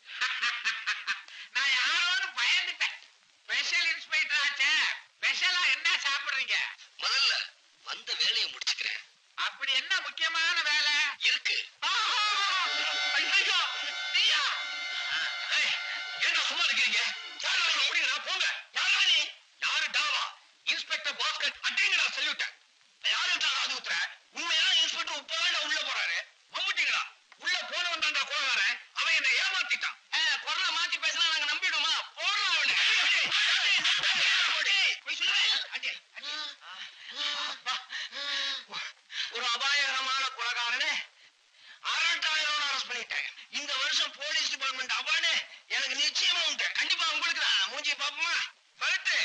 நான் யாரோன்னு பயந்துட்டேன் ஸ்பெஷல் இன்ஸ்பெக்டர் ஆச்சே ஸ்பெஷலா என்ன சாப்பிடுறீங்க முதல்ல வந்த வேலையை முடிச்சுக்கிறேன் அப்படி என்ன முக்கியமான வேலை இருக்கு ஆஹா! ஐயையோ, நீயா? ஏய், ஏன்டா சும்மா இருக்கீங்க யாரா முடியுங்க போங்க யாரா நீ யாரு டாவா இன்ஸ்பெக்டர் பாஸ்கர் அட்டேங்கடா சொல்லிவிட்டேன் யாரு தான் அது ஊத்துற உண்மையான இன்ஸ்பெக்டர் இப்பதான் உள்ள போறாரு மம்முட்டிங்களா உள்ள போனவன் தான்டா கோளாறு அவன் என்னை ஏமாத்திட்டான் குரலை மாத்தி பேசினா நாங்க நம்பிடுமா போடுறோம் அவனை போய் சொல்லு. அடி, அடி. ஒரு அபாயகரமான கொலகாரனே அரட்டாயிரம் அரெஸ்ட் பண்ணிட்டேன் இந்த வருஷம் போலீஸ் டிபார்ட்மெண்ட் அவார்டு எனக்கு நிச்சயமா உண்டு கண்டிப்பா உங்களுக்கு தான் மூஞ்சி பாப்போமா பட்டு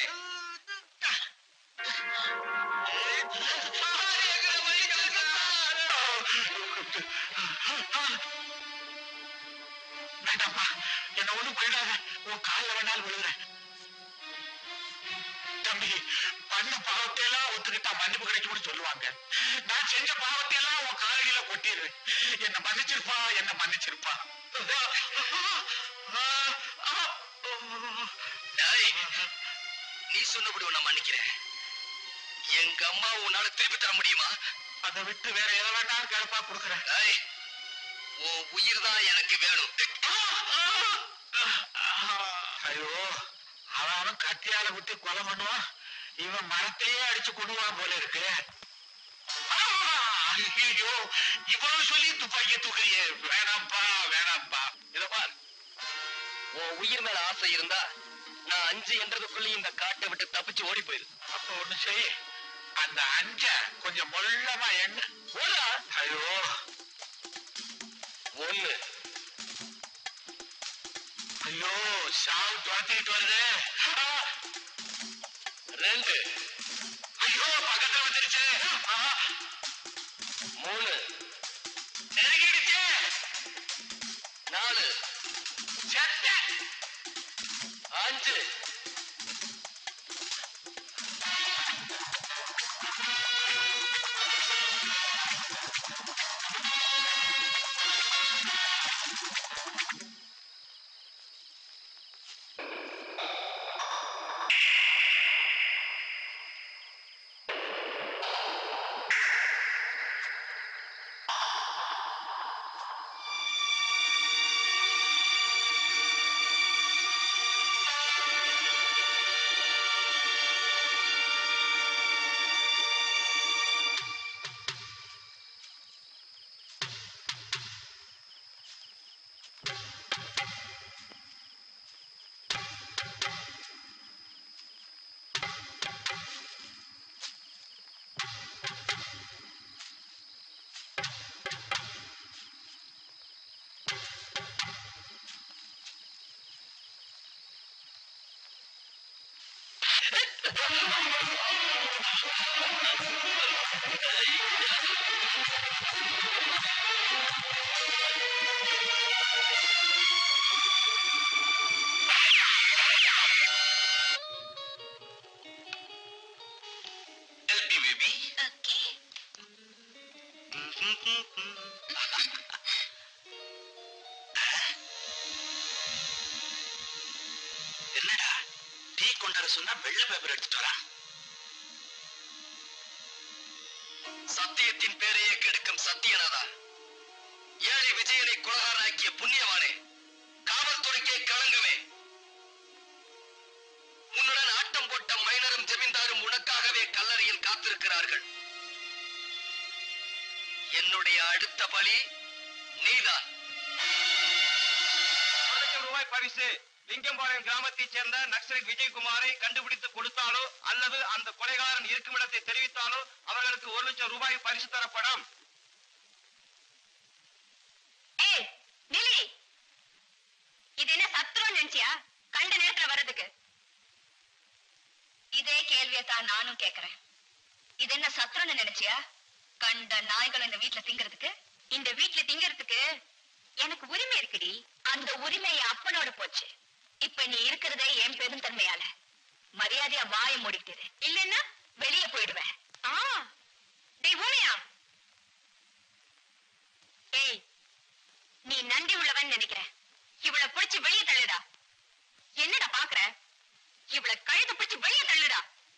வேண்டாம்ப்பா என்ன ஒண்ணும் பண்ணிடாத உன் காலில் வேணாலும் விழுகிறேன் தம்பி பண்ண பாவத்தை எல்லாம் ஒத்துக்கிட்டா மன்னிப்பு கிடைக்கும்னு சொல்லுவாங்க நான் செஞ்ச பாவத்தை எல்லாம் உன் காலடியில கொட்டிடுறேன் என்ன மன்னிச்சிருப்பா என்ன மன்னிச்சிருப்பா டேய், நீ சொன்னபடி உன்னை மன்னிக்கிறேன் எங்க அம்மா உன்னால திருப்பி தர முடியுமா அதை விட்டு வேற எதை வேணாலும் கிளப்பா கொடுக்குறேன் டேய், உன் உயிர் தான் எனக்கு வேணும் ஐயோ அவன் அவன் கத்தியால குத்தி கொலை பண்ணுவான் இவன் மரத்தையே அடிச்சு கொண்டுவான் போல இருக்கு ஐயோ இவ்வளவு சொல்லி துப்பாக்கிய தூக்குறியே வேணாம்ப்பா வேணாம்ப்பா இத பார் உன் உயிர் மேல ஆசை இருந்தா நான் அஞ்சு என்றதுக்குள்ளேயும் இந்த காட்டை விட்டு தப்பிச்சு ஓடி போயிரு அப்ப ஒண்ணு செய் அந்த அஞ்ச கொஞ்சம் மொல்லமா எண்ண போடா ஐயோ ஒண்ணு ஐயோ சாவு துரத்திட்டு வருது ஆ, ரெண்டு ஐயோ பக்கத்துல வந்துருச்சு ஆ, மூணு நெருங்கிடுச்சு நாலு செத்த அஞ்சு ஆ என்னடா டீ கொண்டாட சொன்னா வெள்ளை பேப்பர் எடுத்துட்டு வரா சத்தியத்தின் பேரையே கெடுக்கும் சத்தியநாதா ஏழை விஜயனை குலகாரனாக்கிய புண்ணியவானே காவல்துறைக்கே களங்கமே உன்னுடன் ஆட்டம் போட்ட மைனரும் ஜமீன்தாரும் உனக்காகவே கல்லறையில் காத்திருக்கிறார்கள் என்னுடைய அடுத்த பலி நீதான் ஒரு லட்சம் ரூபாய் பரிசு லிங்கம்பாளையம் கிராமத்தைச் சேர்ந்த நக்சலைட் விஜயகுமாரை கண்டுபிடித்து கொடுத்தாலோ அல்லது அந்த கொலைகாரன் இருக்கும் இடத்தை தெரிவித்தாலோ அவர்களுக்கு ஒரு லட்சம் ரூபாய் பரிசு தரப்படும் ஏய் நில்லி இது என்ன சத்ருன்னு நினைச்சியா கண்ட நேரத்துல வர்றதுக்கு இதே கேள்வியை தான் நானும் கேக்குறேன் இது என்ன சத்ருன்னு நினைச்சியா கண்ட நாய்கள் இந்த வீட்டுல திங்கிறதுக்கு இந்த வீட்டுல திங்கிறதுக்கு எனக்கு உரிமை இருக்குடி அந்த உரிமை என் அப்பனோட போச்சு இப்ப நீ இருக்கிறதே என் பெருந்தன்மையால மரியாதையா வாயை மூடிக்கிட்டு இல்லைன்னா வெளியே போயிடுவேன் ஆ டேய் ஊமையா ஏய் நீ நன்றி உள்ளவன் நினைக்கிற இவள பிடிச்சு வெளியே தள்ளுடா என்னடா பாக்குற இவள கழுத்து பிடிச்சு வெளியே தள்ளுடா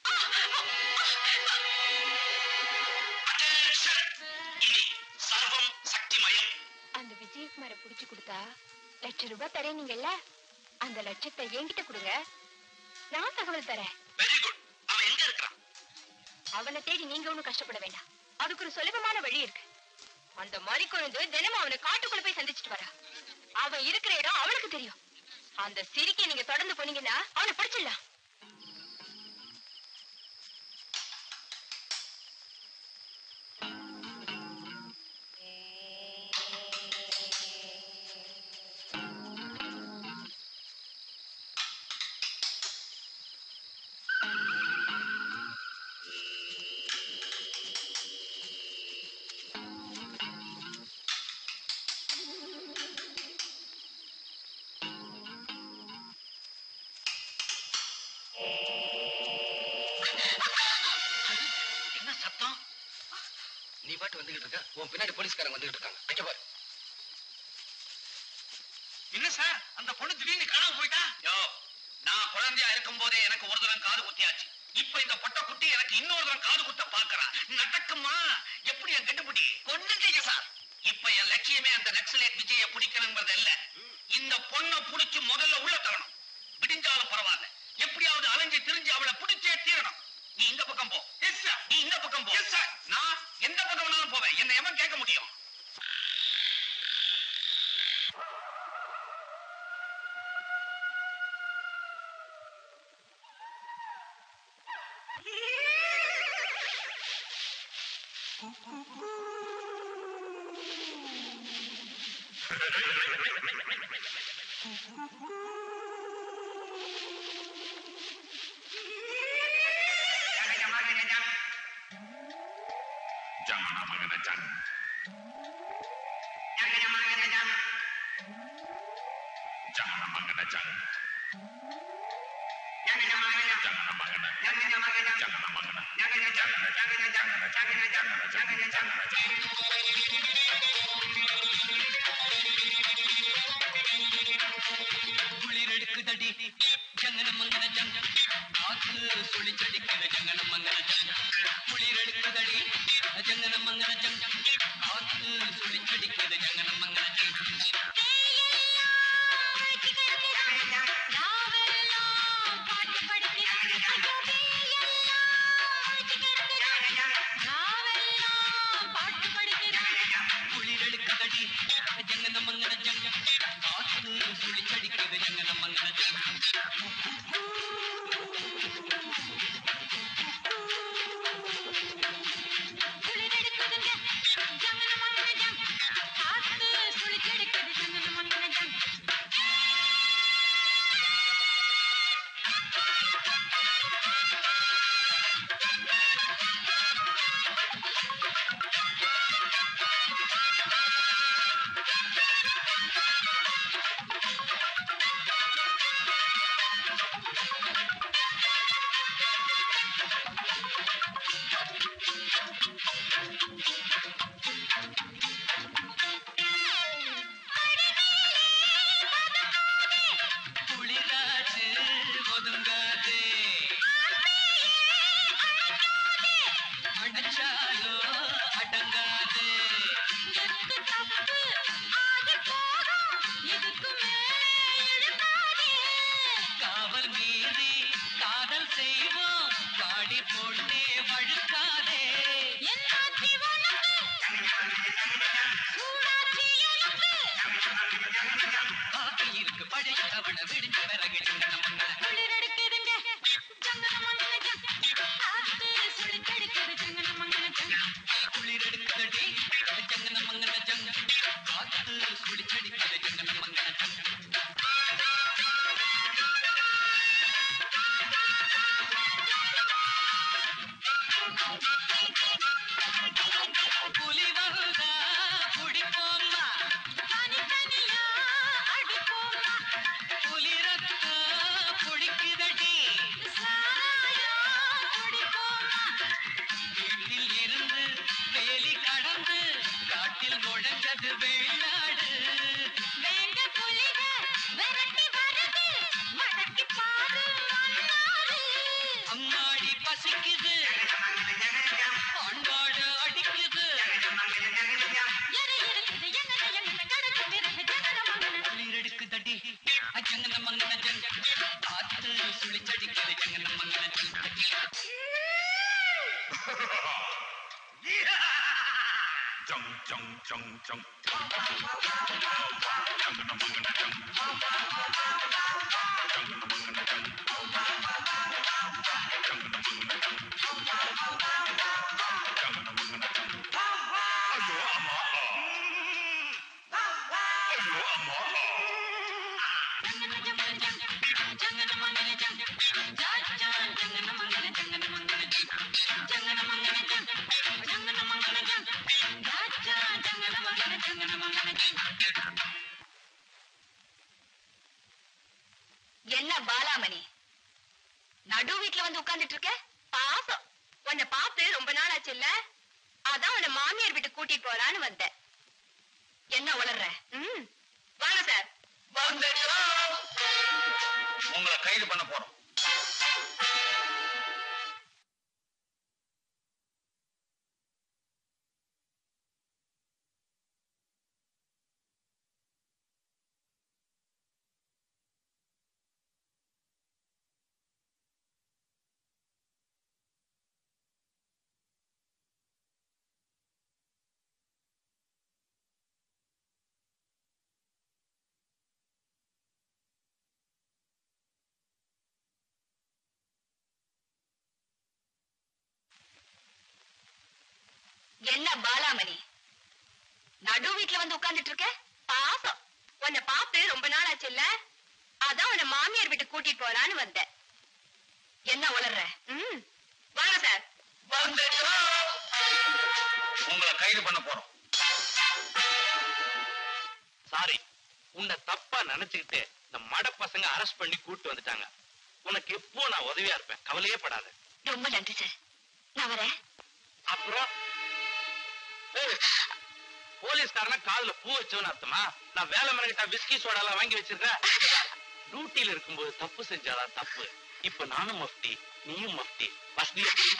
இனி சர்வம் சக்திமயம் அந்த விஜயகுமார புடிச்சு கொடுத்தா லட்சம் ரூபாய் தரேனீங்கல்ல அந்த லட்சத்தை என்கிட்ட கொடுங்க நான் தகவல் தரேன் வெரி குட் அவன் எங்க இருக்கிறான் அவனை தேடி நீங்க ஒண்ணும் கஷ்டப்பட வேண்டாம் அதுக்கு ஒரு சுலபமான வழி இருக்கு அந்த மாதிரி குழந்தை தினமும் அவனை காட்டுக்குள்ள போய் சந்திச்சுட்டு வரா அவன் இருக்கிற இடம் அவனுக்கு தெரியும் அந்த சிரிக்கை நீங்க தொடர்ந்து போனீங்கன்னா அவனை பிடிச்சிடலாம் என்ன சத்தம் நீ பாட்டு வந்துகிட்டு இருக்க உன் பின்னாடி போலீஸ்காரங்க வந்துகிட்டு இருக்காங்க வைக்க பாரு என்ன சார் அந்த பொண்ணு திடீர்னு காணாம போயிட்டா யோ நான் குழந்தையா இருக்கும் போதே எனக்கு ஒரு தரம் காது குத்தியாச்சு இப்ப இந்த பொட்ட குட்டி எனக்கு இன்னொரு தரம் காது குத்த பாக்குறா நடக்குமா எப்படி என் கண்டுபிடி கொண்டுட்டீங்க சார் இப்ப என் லட்சியமே அந்த நக்சலைட் விஜய பிடிக்கணுங்கிறது இல்ல இந்த பொண்ணை புடிச்சு முதல்ல உள்ள தரணும் விடிஞ்சாலும் பரவாயில்ல எப்படியாவது அலைஞ்சு திரிஞ்சு அவளை பிடிச்சே தீரணும் நீ இந்த பக்கம் போ எஸ் சார் நீ இந்த பக்கம் போ எஸ் சார் நான் எந்த பக்கம் வேணாலும் போவேன் என்ன எவன் கேட்க முடியும் குளிரெடுக்குதடி ஜங்கன மங்கன ஜங்க காத்து சுழிச்சடிக்குது ஜங்கன மங்கன ஜங்க குளிரெடுக்குதடி ஜங்கன மங்கன ஜங்க காத்து சுழிச்சடிக்குது ஜங்கன மங்கன ஜங்க குளிரெடுக்குதடி ஜங்கன மங்கன ஜங்க காத்து சுழிச்சடிக்குது ஜங்கன மங்கன ஜங்க Thank காத்து குடிச்சடிக்கிற ஜங்கன மங்கன புலி வந்தா குடிப்போம்மா புலி ரத்தம் குடிக்குதடி வீட்டில் இருந்து வேலி கடந்து காட்டில் நுழைஞ்சது வெளிநாடு அம்மாடி பசிக்குது ஆண்பாடு அடிக்குது நீரெடுக்கு தடி அஜங்கன மங்கன ஜங்க ஆத்து சுழிச்சடிக்கிற ஜங்கன மங்கன ஜங்க Chung chung chung chung. Jangana mangana jang. Jangana mangana jang. Jangana mangana jang. Jangana mangana jang. Ayo amma. Ayo amma. என்ன பாலாமணி நடு வீட்டுல வந்து உட்கார்ந்துட்டு இருக்க பாசம் உன்னை பார்த்து ரொம்ப நாள் ஆச்சு இல்ல அதான் உன்னை மாமியார் வீட்டு கூட்டிட்டு போறான்னு வந்தேன் என்ன உளர்ற ம் வாங்க சார் உங்களை கைது பண்ண போறோம் என்ன பாலாமணி நடு வீட்டுல வந்து உட்கார்ந்துட்டு இருக்க பாசம் உன்னை பார்த்து ரொம்ப நாள் ஆச்சு இல்ல அதான் உன்னை மாமியார் வீட்டு கூட்டிட்டு போறான்னு வந்தேன் என்ன உளர்ற ம் வாங்க சார் உங்களை கைது பண்ண போறோம் சாரி உன்னை தப்பா நினைச்சுக்கிட்டு இந்த மட பசங்க அரெஸ்ட் பண்ணி கூட்டு வந்துட்டாங்க உனக்கு எப்போ நான் உதவியா இருப்பேன் கவலையே படாத ரொம்ப நன்றி சார் நான் வரேன் அப்புறம் ஏய், போலீஸ்காரனா காதுல பூ வச்சவன் அர்த்தமா நான் வேலை மரகிட்ட விஸ்கி சோடா எல்லாம் வாங்கி வச்சிருக்கேன் டியூட்டில இருக்கும்போது தப்பு செஞ்சாதான் தப்பு இப்ப நானும் மஃப்டி நீயும் மஃப்டி வசதி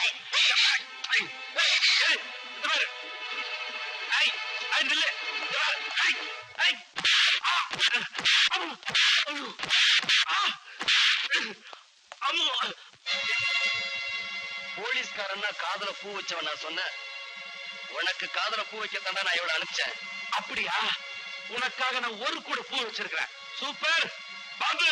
போலீஸ்காரன்னா காதுல பூ வச்சவன் நான் சொன்னேன் உனக்கு காதுல பூ வைக்கத்தாண்டா நான் இவளை அனுப்பிச்சேன் அப்படியா உனக்காக நான் ஒரு கூட பூ வச்சிருக்கிறேன் சூப்பர் பாபு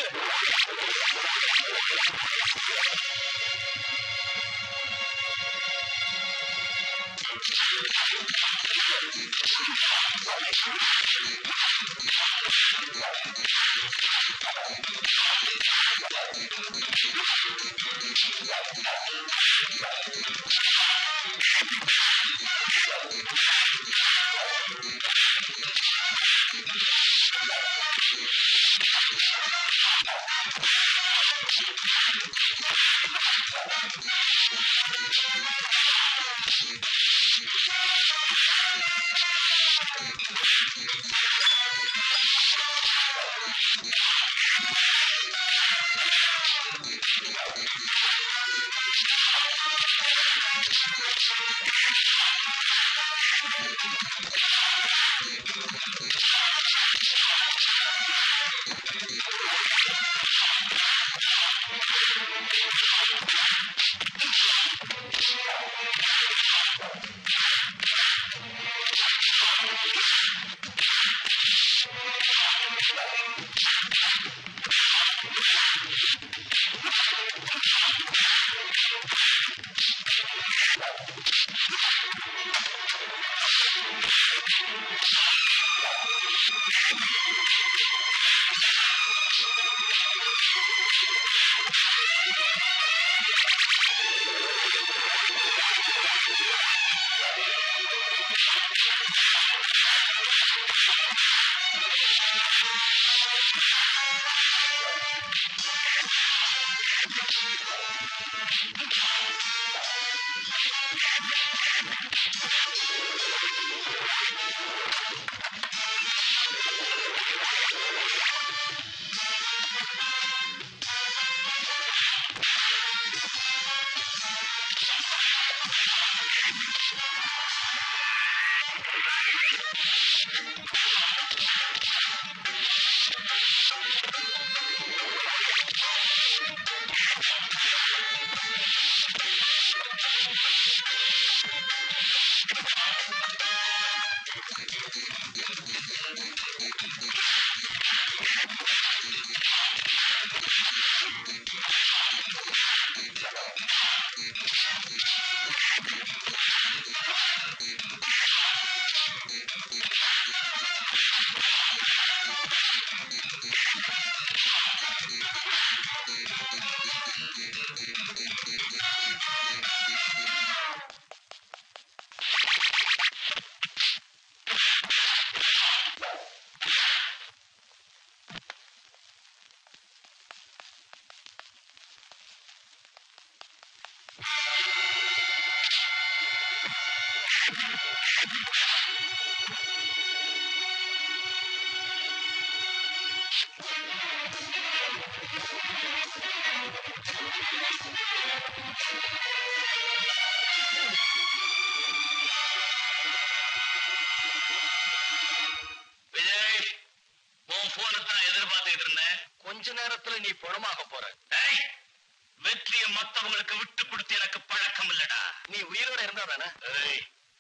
விஜய் உன் போனை தான் எதிர்பார்த்துக்கிட்டு இருந்தேன் கொஞ்ச நேரத்துல நீ பணமாக போற டேய், வெற்றியை மத்தவங்களுக்கு விட்டு கொடுத்து எனக்கு பழக்கம் இல்லடா நீ உயிரோட இருந்தா தானே ஏய்,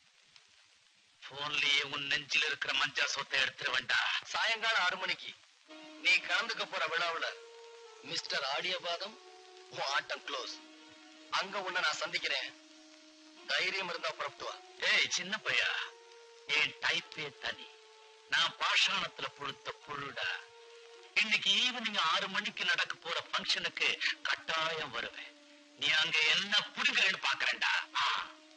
போன்லயே உன் நெஞ்சில் இருக்கிற மஞ்சா சொத்தை எடுத்துட வேண்டாம் சாயங்காலம் ஆறு மணிக்கு நீ கலந்துக்க போற விழாவுல மிஸ்டர் ஆடியபாதம் உன் ஆட்டம் க்ளோஸ் அங்க உன்னை நான் சந்திக்கிறேன் தைரியம் இருந்தா புறப்பட்டு வா ஏய் சின்ன பையா என் டைப்பே தனி நான் பாஷாணத்துல புழுத்த புழுடா இன்னைக்கு ஈவினிங் ஆறு மணிக்கு நடக்க போற ஃபங்க்ஷனுக்கு கட்டாயம் வருவேன் நீ அங்க என்ன புடுங்கன்னு பாக்குறேன்டா ஆ.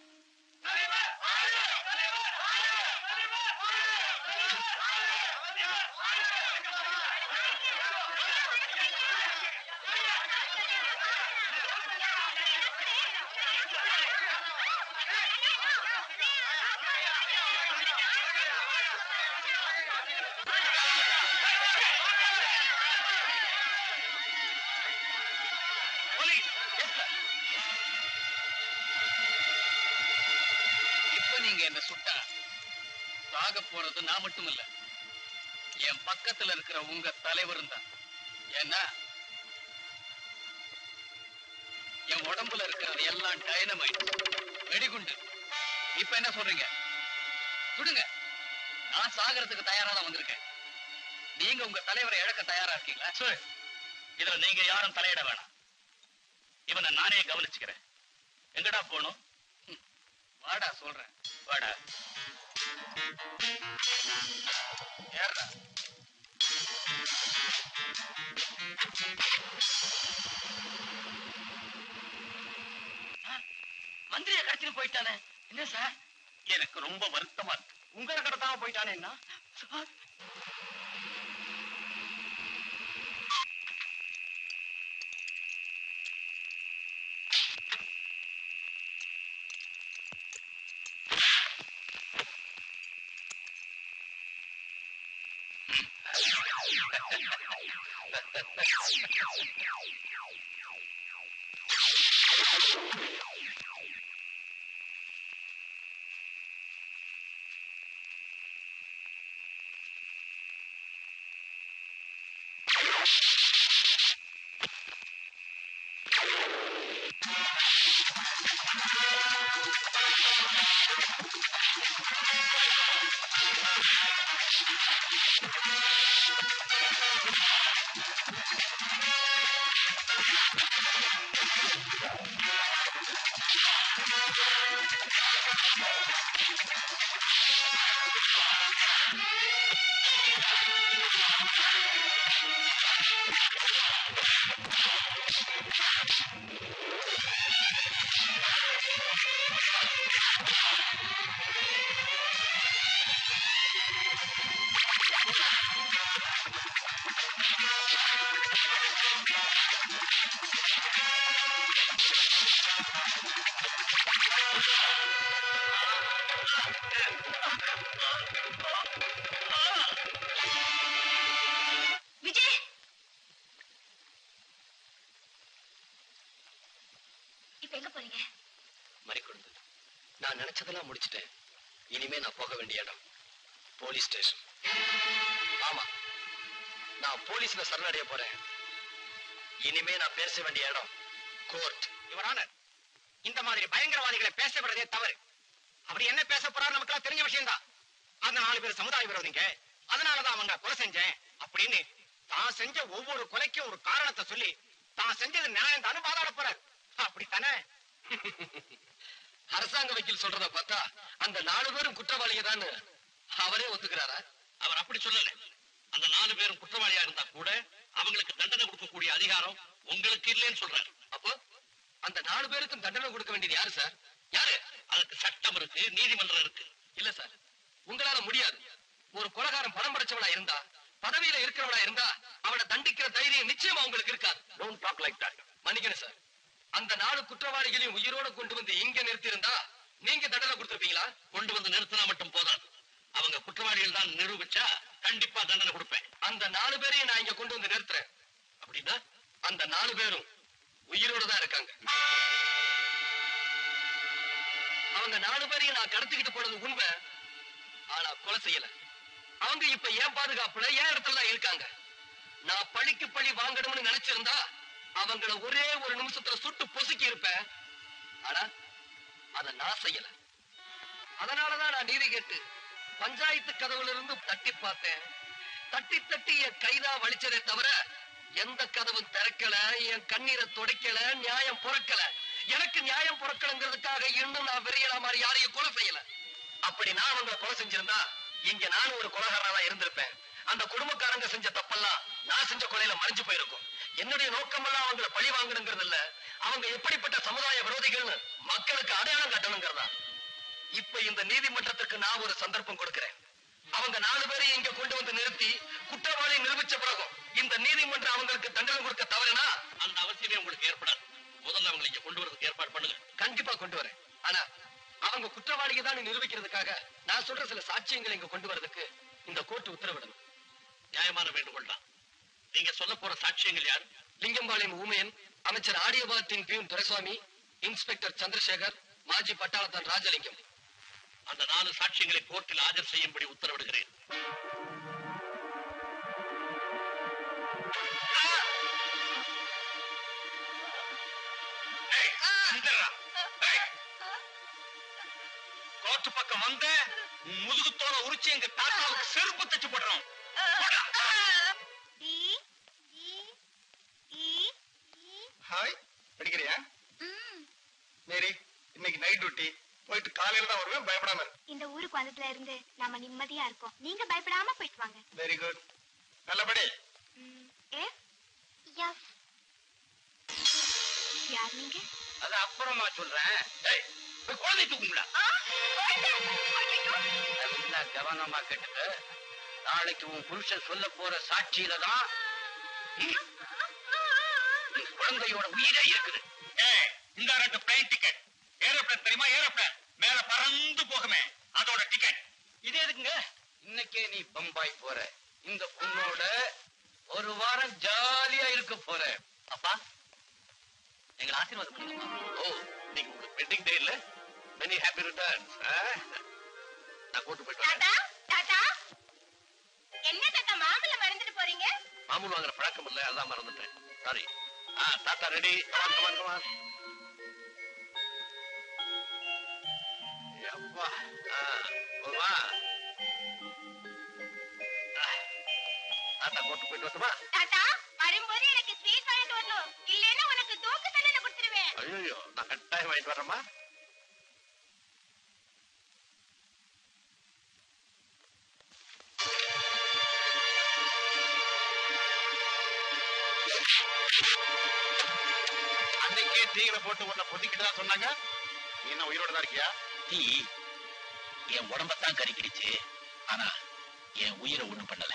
இப்ப நீங்க என்ன சுட்டா சாக போறது நான் மட்டும் இல்ல என் பக்கத்துல இருக்கிற உங்க தலைவரும் தான் ஏன்னா என் உடம்புல இருக்கிறது எல்லாம் டைனமைட் வெடிகுண்டு இப்ப என்ன சொல்றீங்க சுடுங்க நான் சாகறதுக்கு தயாரா தான் வந்திருக்கேன் நீங்க உங்க தலைவரை இழக்க தயாரா இருக்கீங்களா சரி, இதுல நீங்க யாரும் தலையிட வேணாம் இவனை நானே கவனிச்சுக்கிறேன் எங்கடா போகணும் வாடா சொல்றேன் வாடா ஏறா மந்திரிய கடத்திட்டு போயிட்டானே என்ன சார் எனக்கு ரொம்ப வருத்தமா இருக்கு உங்களை கடத்தாம போயிட்டானேன்னா சார் ஆ விஜய் இப்ப எங்க போறீங்க மறிக்கொடுத்து நான் நினைச்சதெல்லாம் முடிச்சிட்டேன் இனிமே நான் போக வேண்டிய இடம் போலீஸ் ஸ்டேஷன் ஆமா நான் போலீஸ்ல சரணடைய போறேன் இனிமே நான் பேச வேண்டிய இடம் கோர்ட் இவரான இந்த மாதிரி பயங்கரவாதிகளை பேச விடுறதே தவறு அவர் என்ன பேச போறாரு நமக்கு தெரிஞ்ச விஷயம் தான் அந்த நாலு பேர் சமுதாய விரோதிங்க அதனாலதான் அவங்க கொலை செஞ்சேன் அப்படின்னு தான் செஞ்ச ஒவ்வொரு கொலைக்கும் ஒரு காரணத்தை சொல்லி தான் செஞ்சது நியாயம் தானே வாதாட போறார் அப்படித்தானே அரசாங்க வக்கீல் சொல்றத பார்த்தா அந்த நாலு பேரும் குற்றவாளிங்க தான் அவரே ஒத்துக்கிறாரா அவர் அப்படி சொல்லல அந்த நாலு பேரும் குற்றவாளியா இருந்தா கூட அவங்களுக்கு தண்டனை கொடுக்கக்கூடிய அதிகாரம் உங்களுக்கு இல்லைன்னு சொல்றாரு அப்போ அந்த நாலு பேருக்கும் தண்டனை கொடுக்க வேண்டியது யாரு சார் யாரு அதுக்கு சட்டம் இருக்கு நீதிமன்றம் இருக்கு இல்ல சார் உங்களால முடியாது ஒரு கொலகாரன் பணம் படைச்சவனா இருந்தா பதவியில இருக்கிறவனா இருந்தா அவனை தண்டிக்கிற தைரியம் நிச்சயமா உங்களுக்கு இருக்காது டோன்ட் டாக் லைக் தட் மன்னிக்கணும் சார் அந்த நாலு குற்றவாளிகளையும் உயிரோட கொண்டு வந்து இங்க நிறுத்தி இருந்தா நீங்க தண்டனை கொடுத்திருப்பீங்களா கொண்டு வந்து நிறுத்தினா மட்டும் போதாது அவங்க குற்றவாளிகள் தான் நிரூபிச்சா கண்டிப்பா தண்டனை கொடுப்பேன் அந்த நாலு பேரையும் நான் இங்க கொண்டு வந்து நிறுத்துறேன் அப்படின்னா அந்த நாலு பேரும் உயிரோட தான் இருக்காங்க அவங்க நாலு பேரையும் நான் கடத்திக்கிட்டு போனது உண்மை ஆனா கொலை செய்யல அவங்க இப்ப ஏன் பாதுகாப்புல ஏன் இடத்துல தான் இருக்காங்க நான் பழிக்கு பழி வாங்கணும்னு நினைச்சிருந்தா அவங்கள ஒரே ஒரு நிமிஷத்துல சுட்டு பொசுக்கி இருப்பேன் ஆனா அத நான் செய்யல அதனாலதான் நான் நீதி கேட்டு பஞ்சாயத்து கதவுல இருந்து தட்டி பார்த்தேன் தட்டி தட்டி என் கைதான் வலிச்சதே தவிர எந்த கதவும் திறக்கல என் கண்ணீரை துடைக்கல நியாயம் புறக்கல எனக்கு நியாயம் புறக்கலங்கிறதுக்காக இன்னும் நான் விரையல மாதிரி யாரையும் கொலை செய்யல அப்படி நான் அவங்களை கொலை செஞ்சிருந்தா இங்க நானும் ஒரு கொலகாரனா இருந்திருப்பேன் அந்த குடும்பக்காரங்க செஞ்ச தப்பெல்லாம் நான் செஞ்ச கொலையில மறைஞ்சு போயிருக்கும் என்னுடைய நோக்கமெல்லாம் அவங்களை பழி வாங்கணுங்கிறது இல்ல அவங்க எப்படிப்பட்ட சமுதாய விரோதிகள்னு மக்களுக்கு அடையாளம் காட்டணுங்கிறதா இப்ப இந்த நீதிமன்றத்துக்கு நான் ஒரு சந்தர்ப்பம் கொடுக்கிறேன் அவங்க நாலு பேரையும் இங்க கொண்டு வந்து நிறுத்தி குற்றவாளி நிரூபிச்ச பிறகும் இந்த நீதிமன்றம் அவங்களுக்கு தண்டனை கொடுக்க தவறுனா அந்த அவசியமே உங்களுக்கு ஏற்படாது முதல்ல அவங்களை இங்க கொண்டு வரதுக்கு ஏற்பாடு பண்ணுங்க கண்டிப்பா கொண்டு வரேன் ஆனா அவங்க குற்றவாளியை தான் நிரூபிக்கிறதுக்காக நான் சொல்ற சில சாட்சியங்களை இங்க கொண்டு வரதுக்கு இந்த கோர்ட் உத்தரவிடணும் நியாயமான வேண்டுகோள் தான் நீங்க சொல்ல போற சாட்சியங்கள் யார் லிங்கம்பாளையம் ஊமையன் அமைச்சர் ஆடியபாத்தின் பியூன் துரைசாமி இன்ஸ்பெக்டர் சந்திரசேகர் மாஜி பட்டாளத்தான் ராஜலிங்கம் அந்த நாலு சாட்சியங்களை கோர்ட்டில் ஆஜர் செய்யும்படி உத்தரவிடுகிறேன் கோர்ட்டு பக்கம் வந்து உன் முதுகுத்தோட உரிச்சு எங்க தாத்தாவுக்கு செருப்பு தச்சு போடுறோம் ஹாய் படிக்கிறியா மேரி இன்னைக்கு நைட் டியூட்டி போயிட்டு காலையில தான் வருவேன் பயப்படாம இரு. இந்த ஊருக்கு வந்ததுல இருந்து நாம நிம்மதியா இருக்கோம் நீங்க பயப்படாம போயிட்டு வாங்க வெரி குட் நல்லபடி ஏ எஸ் யார் நீங்க அது அப்புறமா சொல்றேன் டேய், போய் குழந்தை தூக்குங்களா நல்லா கவனமா கேட்டுக்க நாளைக்கு உன் புருஷன் சொல்ல போற சாட்சியில தான் குழந்தையோட உயிரே இருக்குது ஏய் இந்த ரெண்டு பிளைன் டிக்கெட் ஏரோப்ளேன் தெரியுமா ஏரோப்ளேன் மேல பறந்து போகுமே அதோட டிக்கெட் இது எதுக்குங்க இன்னைக்கே நீ பம்பாய் போற இந்த பொண்ணோட ஒரு வாரம் ஜாலியா இருக்க போற அப்பா எங்களை ஆசீர்வாதம் பண்ணுங்கப்பா ஓ நீங்க உங்களுக்கு வெட்டிங் டே இல்ல மெனி ஹாப்பி ரிட்டர்ன்ஸ் நான் கூட்டு போயிட்டு வரேன் தாத்தா தாத்தா என்ன தாத்தா மாம்பழம் மறந்துட்டு போறீங்க மாமூல் வாங்குற பழக்கம் இல்ல அதான் மறந்துட்டேன் சாரி ஆ தாத்தா ரெடி கமான் கமான் கமான் அப்பா ஆ போதுமா ஆ, தாத்தா கூட்டு போயிட்டு வரட்டுமா தாத்தா வரும்போது எனக்கு ஸ்வீட் வாங்கிட்டு வரணும் இல்லைன்னா உனக்கு தூக்கு தண்டனை கொடுத்துருவேன் ஐயோ நான் கட்டாயம் வாங்கிட்டு வரேம்மா அன்னைக்கே தீயில போட்டு உன்னை பொதிக்கிட்டு தான் சொன்னாங்க நீ என்ன உயிரோட தான் இருக்கியா தீ என் உடம்பத்தான் கறிக்கிடுச்சு ஆனா என் உயிரை ஒண்ணும் பண்ணல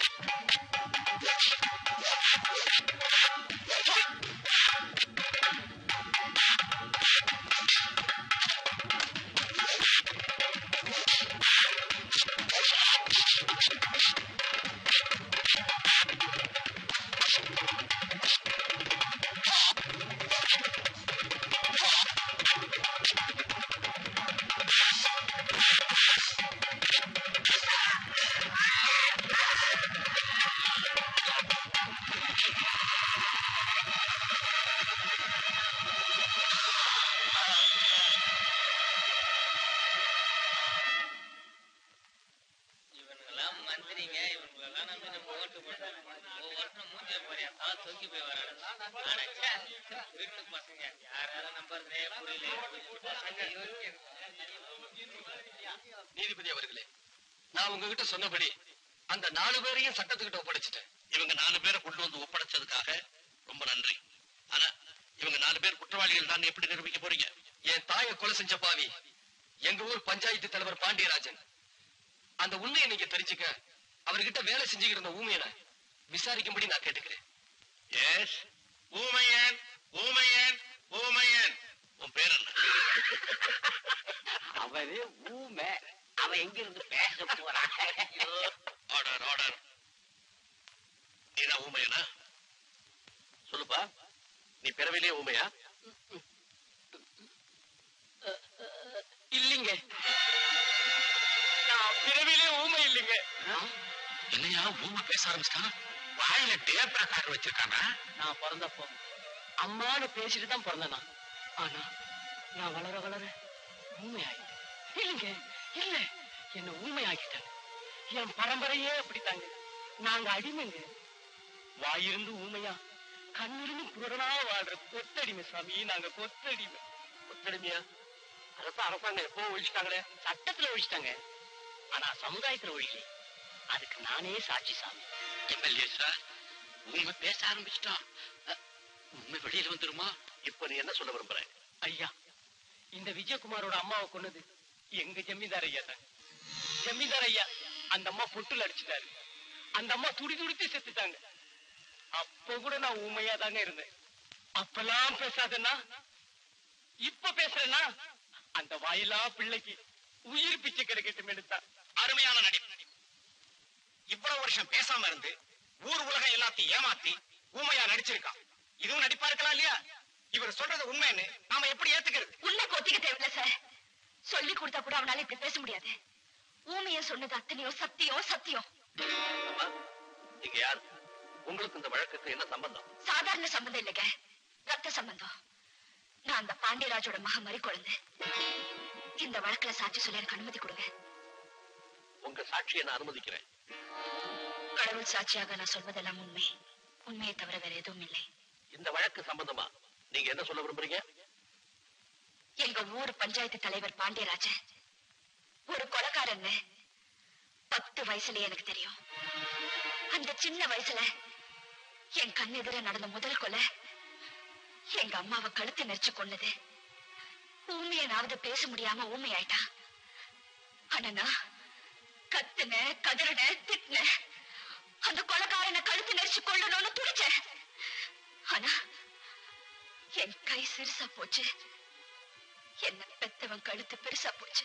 இவனுங்கெல்லாம் மந்திரிங்க இவனுங்களெல்லாம் நம்பி நம்ம ஓட்டு போட்டோம் ஒவ்வொருத்தரும் மூஞ்சிய போறியா தலை தூக்கி போய் வரானு அடச்சே வீட்டு பசங்க யாராவது நம்புறதே புரியல பசங்க நீதிபதி அவர்களே நான் உங்ககிட்ட சொன்னபடி அந்த நாலு பேரையும் சட்டத்துக்கிட்ட ஒப்படைச்சிட்டேன் இவங்க நாலு பேரை கொண்டு வந்து ஒப்படைச்சதுக்காக ரொம்ப நன்றி ஆனா இவங்க நாலு பேர் குற்றவாளிகள் தான் எப்படி நிரூபிக்க போறீங்க என் தாயை கொலை செஞ்ச பாவி எங்க ஊர் பஞ்சாயத்து தலைவர் பாண்டியராஜன் அந்த உண்மையை நீங்க தெரிஞ்சுக்க அவர்கிட்ட வேலை செஞ்சுக்கிட்டு இருந்த ஊமையனை விசாரிக்கும்படி நான் கேட்டுக்கிறேன் எஸ் ஊமையன் ஊமையன் ஊமையன் உன் பேர் என்ன அவரு ஊமை அவன் எங்க இருந்து பேச போறான் ஆர்டர் ஆர்டர் நீதான் ஊமையனா சொல்லுப்பா நீ பிறவிலே ஊமையா இல்லைங்க நான் பிறவிலே ஊமை இல்லைங்க என்னையா ஊமை பேச ஆரம்பிச்சிட்டான் வாயில டேப் ரெக்கார்டர் வச்சிருக்கானா நான் பிறந்தப்போ அம்மான்னு பேசிட்டு தான் பிறந்தேன் நான். ஆனா நான் வளர வளர ஊமை ஆகிட்டேன் இல்லைங்க இல்ல என்ன ஊமை ஆகிட்டேன் என் பரம்பரையே அப்படித்தாங்க நாங்க அடிமைங்க வாயிருந்து ஊமையா கண்ணிருந்து குரடனா வாழ்ற கொத்தடிமை சாமி நாங்க கொத்தடிமை கொத்தடிமையா அரசு அரசாங்கம் எப்போ ஒழிச்சிட்டாங்களே சட்டத்துல ஒழிச்சிட்டாங்க ஆனா சமுதாயத்துல ஒழிக்கல அதுக்கு நானே சாட்சி சாமி எம்எல்ஏ சார் ஊமை பேச ஆரம்பிச்சிட்டான் அஹ், உண்மை வெளியில வந்துருமா இப்ப நீ என்ன சொல்ல விரும்புற ஐயா இந்த விஜயகுமாரோட அம்மாவை கொன்னது எங்க ஜமீன்தார் ஐயா தான் ஜமீன்தார் ஐயா அந்த அம்மா பொட்டுல அடிச்சிட்டாரு அந்த அம்மா துடி துடித்து செத்துட்டாங்க அப்ப கூட நான் ஊமையா தாங்க இருந்தேன் அப்பெல்லாம் பேசாதன்னா இப்ப பேசுறேன்னா அந்த வாயிலா பிள்ளைக்கு உயிர் பிச்சை கிடைக்கட்டும் எடுத்தா அருமையான நடிப்பு இவ்வளவு வருஷம் பேசாம இருந்து ஊர் உலகம் எல்லாத்தையும் ஏமாத்தி ஊமையா நடிச்சிருக்கான் இதுவும் நடிப்பா இருக்கலாம் இல்லையா இவர் சொல்றது உண்மைன்னு நாம எப்படி ஏத்துக்கிறது உள்ள கொத்திக்க தேவையில்ல சார் சொல்லி கொடுத்தா கூட அவனால இப்படி பேச முடியாது ஊமைய சொன்னது அத்தனையோ சத்தியம் சத்தியம் அம்மா, நீங்க யார் உங்களுக்கு இந்த வழக்குக்கு என்ன சம்பந்தம் சாதாரண சம்பந்தம் இல்லைங்க ரத்த சம்பந்தம் நான் அந்த பாண்டியராஜோட மக மாதிரி குழந்தை இந்த வழக்குல சாட்சி சொல்ல எனக்கு அனுமதி கொடுங்க உங்க சாட்சியை நான் அனுமதிக்கிறேன் கடவுள் சாட்சியாக நான் சொல்வதெல்லாம் உண்மை உண்மையை தவிர வேற எதுவும் இல்லை இந்த வழக்கு சம்பந்தமா நீங்க என்ன சொல்ல விரும்புறீங்க எங்க ஊர் பஞ்சாயத்து தலைவர் பாண்டியராஜன் ஒரு கொலைக்காரன்னு பத்து வயசுலயே எனக்கு தெரியும் அந்த சின்ன வயசுல என் கண் எதிர நடந்த முதல் கொலை எங்க அம்மாவை கழுத்து நெரிச்சு கொன்னது ஊமையனாவது பேச முடியாம ஊமையாயிட்டான் ஆனா நான் கத்துன கதறின திட்டின அந்த கொலைக்காரனை கழுத்து நெரிச்சு கொள்ளணும்னு துடிச்சேன் ஆனா என் கை சிறுசா போச்சு என்ன பெத்தவன் கழுத்து பெருசா போச்சு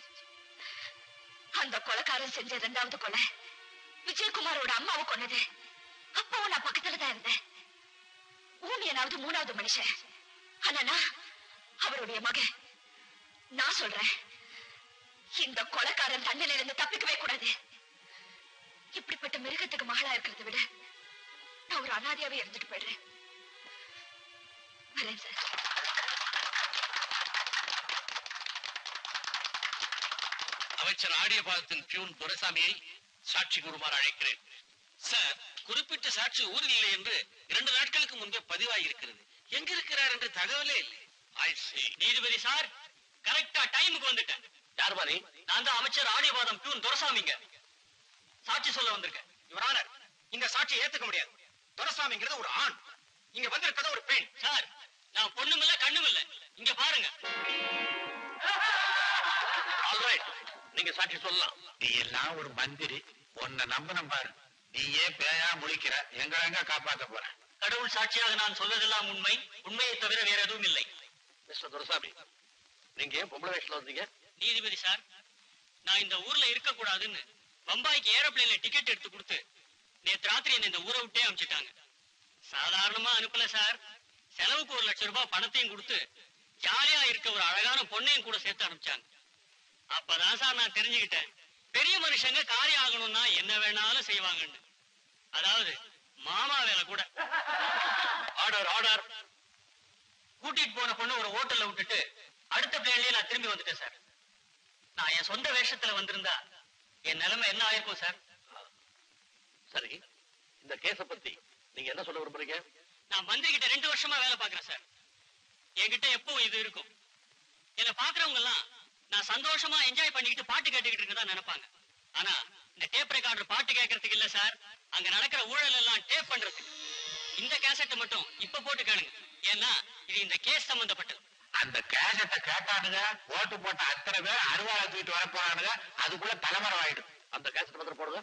அந்த கொலைக்காரன் செஞ்ச இரண்டாவது கொலை விஜயகுமாரோட அம்மாவை கொன்னது அப்பவும் நான் பக்கத்துல தான் இருந்தேன் ஊமியனாவது மூணாவது மனுஷன் ஆனா நான் அவருடைய மகன் நான் சொல்றேன் இந்த கொலைக்காரன் தண்டனையில இருந்து தப்பிக்கவே கூடாது இப்படிப்பட்ட மிருகத்துக்கு மகளா இருக்கிறத விட நான் ஒரு அனாதையாவே இருந்துட்டு போயிடுறேன் வரேன் சார் அமைச்சர் ஆடியபாதத்தின் பியூன் துரைசாமியை சாட்சி கூறுமாறு அழைக்கிறேன் சார் குறிப்பிட்ட சாட்சி ஊரில் இல்லை என்று இரண்டு நாட்களுக்கு முன்பே பதிவாகியிருக்கிறது எங்க இருக்கிறார் என்று தகவலே இல்லை ஐ சி நீதிபதி சார் கரெக்டா டைமுக்கு வந்துட்டேன் யார் மாதிரி நான் தான் அமைச்சர் ஆடியபாதம் பியூன் துரசாமிங்க சாட்சி சொல்ல வந்திருக்கேன் யுவர் ஆனர் இந்த சாட்சியை ஏத்துக்க முடியாது துரசாமிங்கிறது ஒரு ஆண் இங்க வந்திருக்கிறது ஒரு பெண் சார் நான் பொண்ணும் இல்ல கண்ணும் இல்ல இங்க பாருங்க ஆல்ரைட் நீங்க சாட்சி சொல்லலாம் நீ எல்லாம் ஒரு மந்திரி உன்னை நம்பணும் பாரு நீ ஏன் பேயா முழிக்கிற எங்களை எங்க காப்பாத்த போற கடவுள் சாட்சியாக நான் சொல்வதெல்லாம் உண்மை உண்மையை தவிர வேற எதுவும் இல்லை மிஸ்டர் துரசாமி நீங்க ஏன் பொம்பளை வயசுல வந்தீங்க நீதிபதி சார் நான் இந்த ஊர்ல இருக்க கூடாதுன்னு பம்பாய்க்கு ஏரோப்ளேன்ல டிக்கெட் எடுத்து கொடுத்து நேத்து ராத்திரி என்ன இந்த ஊரை விட்டே அனுப்பிச்சிட்டாங்க சாதாரணமா அனுப்பல சார் செலவுக்கு ஒரு லட்சம் ரூபாய் பணத்தையும் கொடுத்து ஜாலியா இருக்க ஒரு அழகான பொண்ணையும் கூட சேர்த்து அனுப்பிச்சாங்க அப்பதான் சார் நான் தெரிஞ்சுக்கிட்டேன் பெரிய மனுஷங்க காரியம் ஆகணும்னா என்ன வேணாலும் செய்வாங்கன்னு அதாவது மாமா வேலை கூட ஆர்டர் ஆர்டர் கூட்டிட்டு போன பொண்ணு ஒரு ஹோட்டல்ல விட்டுட்டு அடுத்த பிளேன்லயே நான் திரும்பி வந்துட்டேன் சார் நான் என் சொந்த வேஷத்துல வந்திருந்தா என் நிலைமை என்ன ஆயிருக்கும் சார் சரி இந்த கேஸ பத்தி நீங்க என்ன சொல்ல விரும்புறீங்க நான் மந்திரி கிட்ட ரெண்டு வருஷமா வேலை பார்க்கறேன் சார் என்கிட்ட எப்பவும் இது இருக்கும் என்ன பாக்குறவங்க எல்லாம் நான் சந்தோஷமா என்ஜாய் பண்ணிக்கிட்டு பாட்டு கேட்டுக்கிட்டு இருக்கதா நினைப்பாங்க ஆனா இந்த டேப் ரெக்கார்டர் பாட்டு கேட்கறதுக்கு இல்ல சார் அங்க நடக்கிற ஊழல் எல்லாம் டேப் பண்றதுக்கு இந்த கேசட்டை மட்டும் இப்ப போட்டு கேளுங்க ஏன்னா இது இந்த கேஸ் சம்பந்தப்பட்டது அந்த கேசட்டை கேட்டானுங்க ஓட்டு போட்ட அத்தனை பேர் அருவாளை தூக்கிட்டு வர போறானுங்க அதுக்குள்ள தலைமறை ஆயிடும் அந்த கேசட் பத்திரம் போடுங்க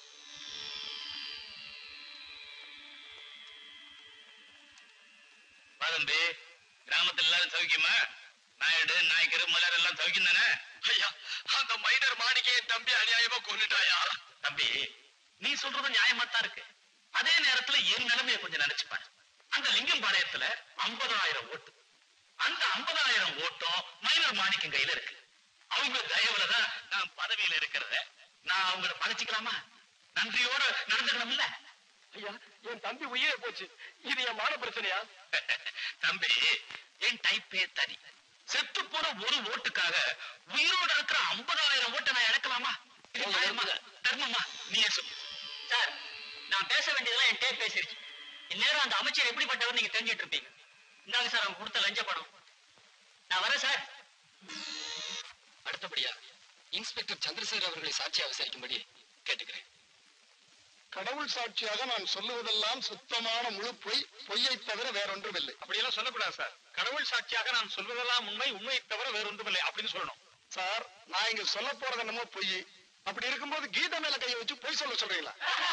தம்பி கிராமத்துல எல்லாரும் சௌக்கியமா நாயுடு நாயக்கர் மலர் எல்லாம் சௌக்கியம் தானே ஐயா அந்த மைனர் மாணிக்கையை தம்பி அநியாயமா கொண்டுட்டாயா தம்பி நீ சொல்றது நியாயமா தான் இருக்கு அதே நேரத்துல என் நிலைமையை கொஞ்சம் நினைச்சு பாரு அந்த லிங்கம்பாளையத்துல ஐம்பதாயிரம் ஓட்டு அந்த ஐம்பதாயிரம் ஓட்டும் மைனர் மாணிக்கம் கையில இருக்கு அவங்க தயவுலதான் நான் பதவியில இருக்கிறத நான் அவங்கள பகைச்சிக்கலாமா நன்றியோட நடந்துக்கணும்ல ஐயா என் தம்பி உயிரே போச்சு இது என் மான பிரச்சனையா தம்பி என் டைப்பே தனி செத்து போன ஒரு ஓட்டுக்காக உயிரோட இருக்கிற ஐம்பதாயிரம் ஓட்டை நான் இழக்கலாமா இது நியாயமா? தர்மமா நீயே சொல்லு சார் நான் பேச வேண்டியதெல்லாம் என் டேப் பேசிருச்சு இந்நேரம் அந்த அமைச்சர் எப்படிப்பட்டவர் நீங்க தெரிஞ்சிட்டு இருப்பீங்க இந்தாங்க சார் அவங்க கொடுத்த லஞ்ச பணம் நான் வரேன் சார் அடுத்தபடியா இன்ஸ்பெக்டர் சந்திரசேகர் அவர்களை சாட்சியா விசாரிக்கும்படி கேட்டுக்கிறேன் கடவுள் சாட்சியாக நான் சொல்லுவதெல்லாம் சுத்தமான முழு பொய் பொய்யை தவிர வேறொன்றும் இல்லை அப்படியெல்லாம் சொல்லக்கூடாது சார் கடவுள் சாட்சியாக நான் சொல்வதெல்லாம் உண்மை உண்மையை தவிர வேற ஒன்றுமில்லை அப்படின்னு சொல்லணும் சார் நான் இங்க சொல்ல போறது என்னமோ பொய் அப்படி இருக்கும்போது கீதை மேல கையை வச்சு பொய் சொல்ல சொல்றீங்களா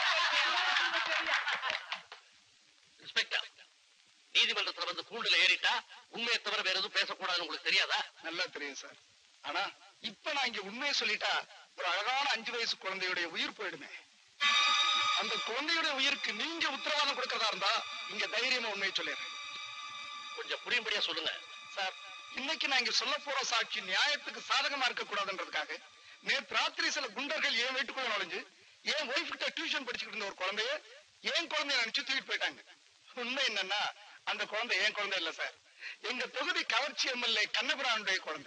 இன்ஸ்பெக்டர் நீதிமன்றத்துல வந்து கூண்டுல ஏறிட்டா உண்மையை தவிர வேற எதுவும் பேசக்கூடாதுன்னு உங்களுக்கு தெரியாதா நல்லா தெரியும் சார் ஆனா இப்ப நான் இங்க உண்மையை சொல்லிட்டா ஒரு அழகான அஞ்சு வயசு குழந்தையுடைய உயிர் போயிடுமே அந்த குழந்தையுடைய உயிருக்கு நீங்க உத்தரவாதம் கொடுக்கறதா இருந்தா இங்க தைரியமா உண்மையை சொல்லிடுறேன் கொஞ்சம் புரியும்படியா சொல்லுங்க சார் இன்னைக்கு நான் இங்க சொல்ல போற சாட்சி நியாயத்துக்கு சாதகமா இருக்க கூடாதுன்றதுக்காக நேற்று ராத்திரி சில குண்டர்கள் என் வீட்டுக்குள்ள நுழைஞ்சு என் ஒய்ஃப் கிட்ட டியூஷன் படிச்சுக்கிட்டு இருந்த ஒரு குழந்தைய என் குழந்தைய நினைச்சு தூக்கிட்டு போயிட்டாங்க உண்மை என்னன்னா அந்த குழந்தை என் குழந்தை இல்ல சார் எங்க தொகுதி கவர்ச்சி எம்எல்ஏ கண்ணபுரானுடைய குழந்தை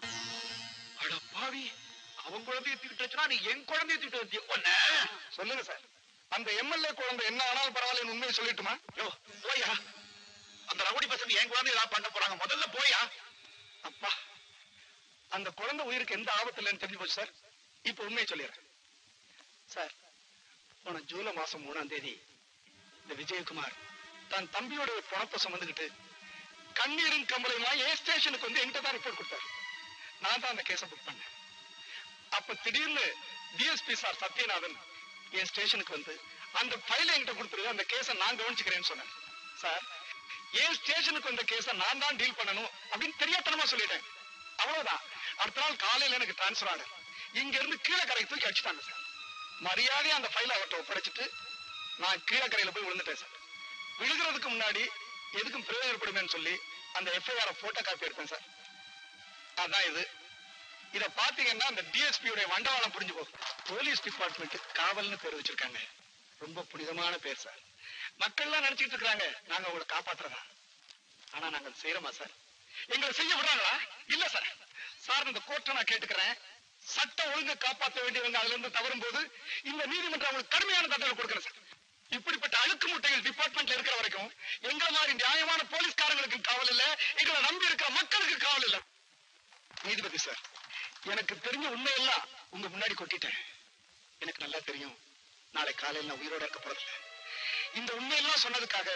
அட பாவி அவன் குழந்தைய தூக்கிட்டு வச்சுனா நீ என் குழந்தைய தூக்கிட்டு வந்திய ஒன்ன சொல்லுங்க சார் அந்த எம்எல்ஏ குழந்தை என்ன ஆனாலும் பரவாயில்ல உண்மையை சொல்லிட்டுமா யோ போயா அந்த ரவுடி பசங்க என் குழந்தை ஏதாவது பண்ண போறாங்க முதல்ல போயா அப்பா அந்த குழந்தை உயிருக்கு எந்த ஆபத்து இல்லைன்னு தெரிஞ்சு போச்சு சார் இப்ப உண்மையை சொல்லிடுறேன் சார் போன ஜூலை மாசம் மூணாம் தேதி இந்த விஜயகுமார் தன் தம்பியோட பணத்தை சுமந்துக்கிட்டு கண்ணீரின் கம்பளையுமா ஏ ஸ்டேஷனுக்கு வந்து என்கிட்ட தான் ரிப்போர்ட் கொடுத்தாரு நான் தான் அந்த கேஸை புக் பண்ணேன் அப்ப திடீர்னு டிஎஸ்பி சார் சத்யநாதன் என் ஸ்டேஷனுக்கு வந்து அந்த ஃபைலை என்கிட்ட கொடுத்துருங்க அந்த கேஸை நான் கவனிச்சுக்கிறேன்னு சொன்னேன் சார் என் ஸ்டேஷனுக்கு வந்த கேஸை நான் தான் டீல் பண்ணணும் அப்படின்னு தெரியாத்தனமா சொல்லிட்டேன் அவ்வளவுதான் அடுத்த நாள் காலையில எனக்கு டிரான்ஸ்ஃபர் ஆனது இங்க இருந்து கீழக்கரைக்கு தூக்கி அடிச்சுட்டாங்க சார் மரியாதையா அந்த ஃபைலை அவர்கிட்ட ஒப்படைச்சிட்டு நான் கீழக்கரையில போய் விழுந்துட்டேன் சார் விழுகிறதுக்கு முன்னாடி எதுக்கும் பிரயோஜனப்படுமேன்னு சொல்லி அந்த எஃப்ஐஆர் போட்டோ காப்பி எடுத்தேன் சார் அதான் இது இத பாத்தீங்கன்னா அந்த டிஎஸ்பி உடைய வண்டவாளம் புரிஞ்சு போகும் போலீஸ் டிபார்ட்மெண்ட் காவல்னு பேர் வச்சிருக்காங்க ரொம்ப புனிதமான பேர் சார் மக்கள்லாம் நினைச்சிட்டு இருக்காங்க நாங்க உங்களை காப்பாத்துறதா ஆனா நாங்க அதை செய்யறோமா சார் எங்களை செய்ய விடுறாங்களா இல்ல சார் சார் இந்த கோர்ட்டை நான் கேட்டுக்கிறேன் சட்ட ஒழுங்கை காப்பாற்ற வேண்டியவங்க அதுல இருந்து தவறும் போது இந்த நீதிமன்றம் அவங்களுக்கு கடுமையான தண்டனை கொடுக்கிறேன் சார் இப்படிப்பட்ட அழுக்கு முட்டைகள் டிபார்ட்மெண்ட்ல இருக்கிற வரைக்கும் எங்க மாதிரி நியாயமான போலீஸ்காரங்களுக்கு காவல் இல்ல எங்களை நம்பி இருக்கிற மக்களுக்கு காவல் இல்ல நீதிபதி சார் எனக்கு தெரிஞ்ச உண்மையெல்லாம் உங்க முன்னாடி கொட்டிட்டேன் எனக்கு நல்லா தெரியும் நாளை காலையில் நான் உயிரோட இருக்க போறதில்ல இந்த உண்மையெல்லாம் சொன்னதுக்காக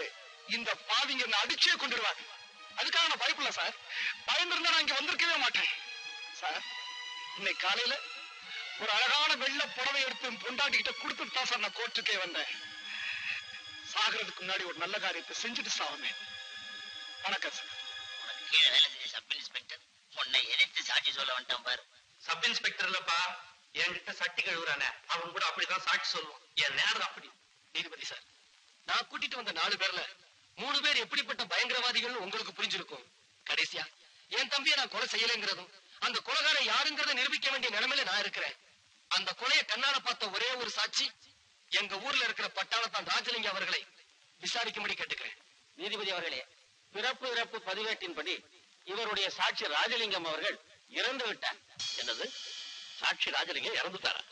இந்த பாவிங்க என்ன அடிச்சே கொண்டுடுவாங்க அதுக்காக நான் பயப்படல சார் பயந்திருந்தா நான் இங்க வந்திருக்கவே மாட்டேன் சார் இன்னைக்கு காலையில ஒரு அழகான வெள்ளை புடவை எடுத்து என் பொண்டாட்டிகிட்ட கொடுத்துட்டு தான் சார் நான் கோர்ட்டுக்கே வந்தேன் சாகிறதுக்கு முன்னாடி ஒரு நல்ல காரியத்தை செஞ்சுட்டு சாவமே வணக்கம் சார் உனக்கு கீழே வேலை செஞ்ச சப் இன்ஸ்பெக்டர் உன்னை எதிர்த்து சாட்சி சொல்ல வந்துட்டான் பாரு சப் இன்ஸ்பெக்டர் இல்லப்பா என்கிட்ட சட்டி கழுவுறானே அவன் கூட அப்படிதான் சாட்சி சொல்லுவான் என் நேரம் அப்படி நீதிபதி சார் நான் கூட்டிட்டு வந்த நாலு பேர்ல மூணு பேர் எப்படிப்பட்ட பயங்கரவாதிகள் உங்களுக்கு புரிஞ்சிருக்கும் கடைசியா என் தம்பியை நான் கொலை செய்யலைங்கிறதும் அந்த கொலைகாரன் யாருங்கிறத நிரூபிக்க வேண்டிய நிலைமையில நான் இருக்கிறேன் அந்த கொலையை கண்ணால பார்த்த ஒரே ஒரு சாட்சி எங்க ஊர்ல இருக்கிற பட்டாளத்தான் ராஜலிங்க அவர்களை விசாரிக்கும்படி கேட்டுக்கிறேன் நீதிபதி அவர்களே பிறப்பு இறப்பு பதிவேட்டின்படி இவருடைய சாட்சி ராஜலிங்கம் அவர்கள் இறந்து விட்டார் என்னது சாட்சி ராஜலிங்கம் இறந்துட்டாரா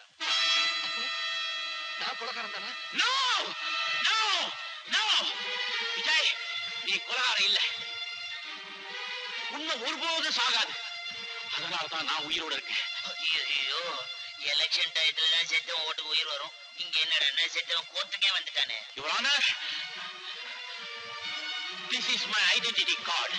நான் கொலைகாரன் தானே நோ நோ நோ விஜய் நீ கொலகாரம் இல்ல உண்மை ஒருபோதும் சாகாது அதனால தான் நான் உயிரோட இருக்கேன் ஐயோ எலெக்ஷன் டயத்துல தான் செத்தவன் ஓட்டுக்கு உயிர் வரும் இங்க என்னடா செத்தவன் கோர்ட்டுக்கே வந்துட்டானே your honour this is my identity card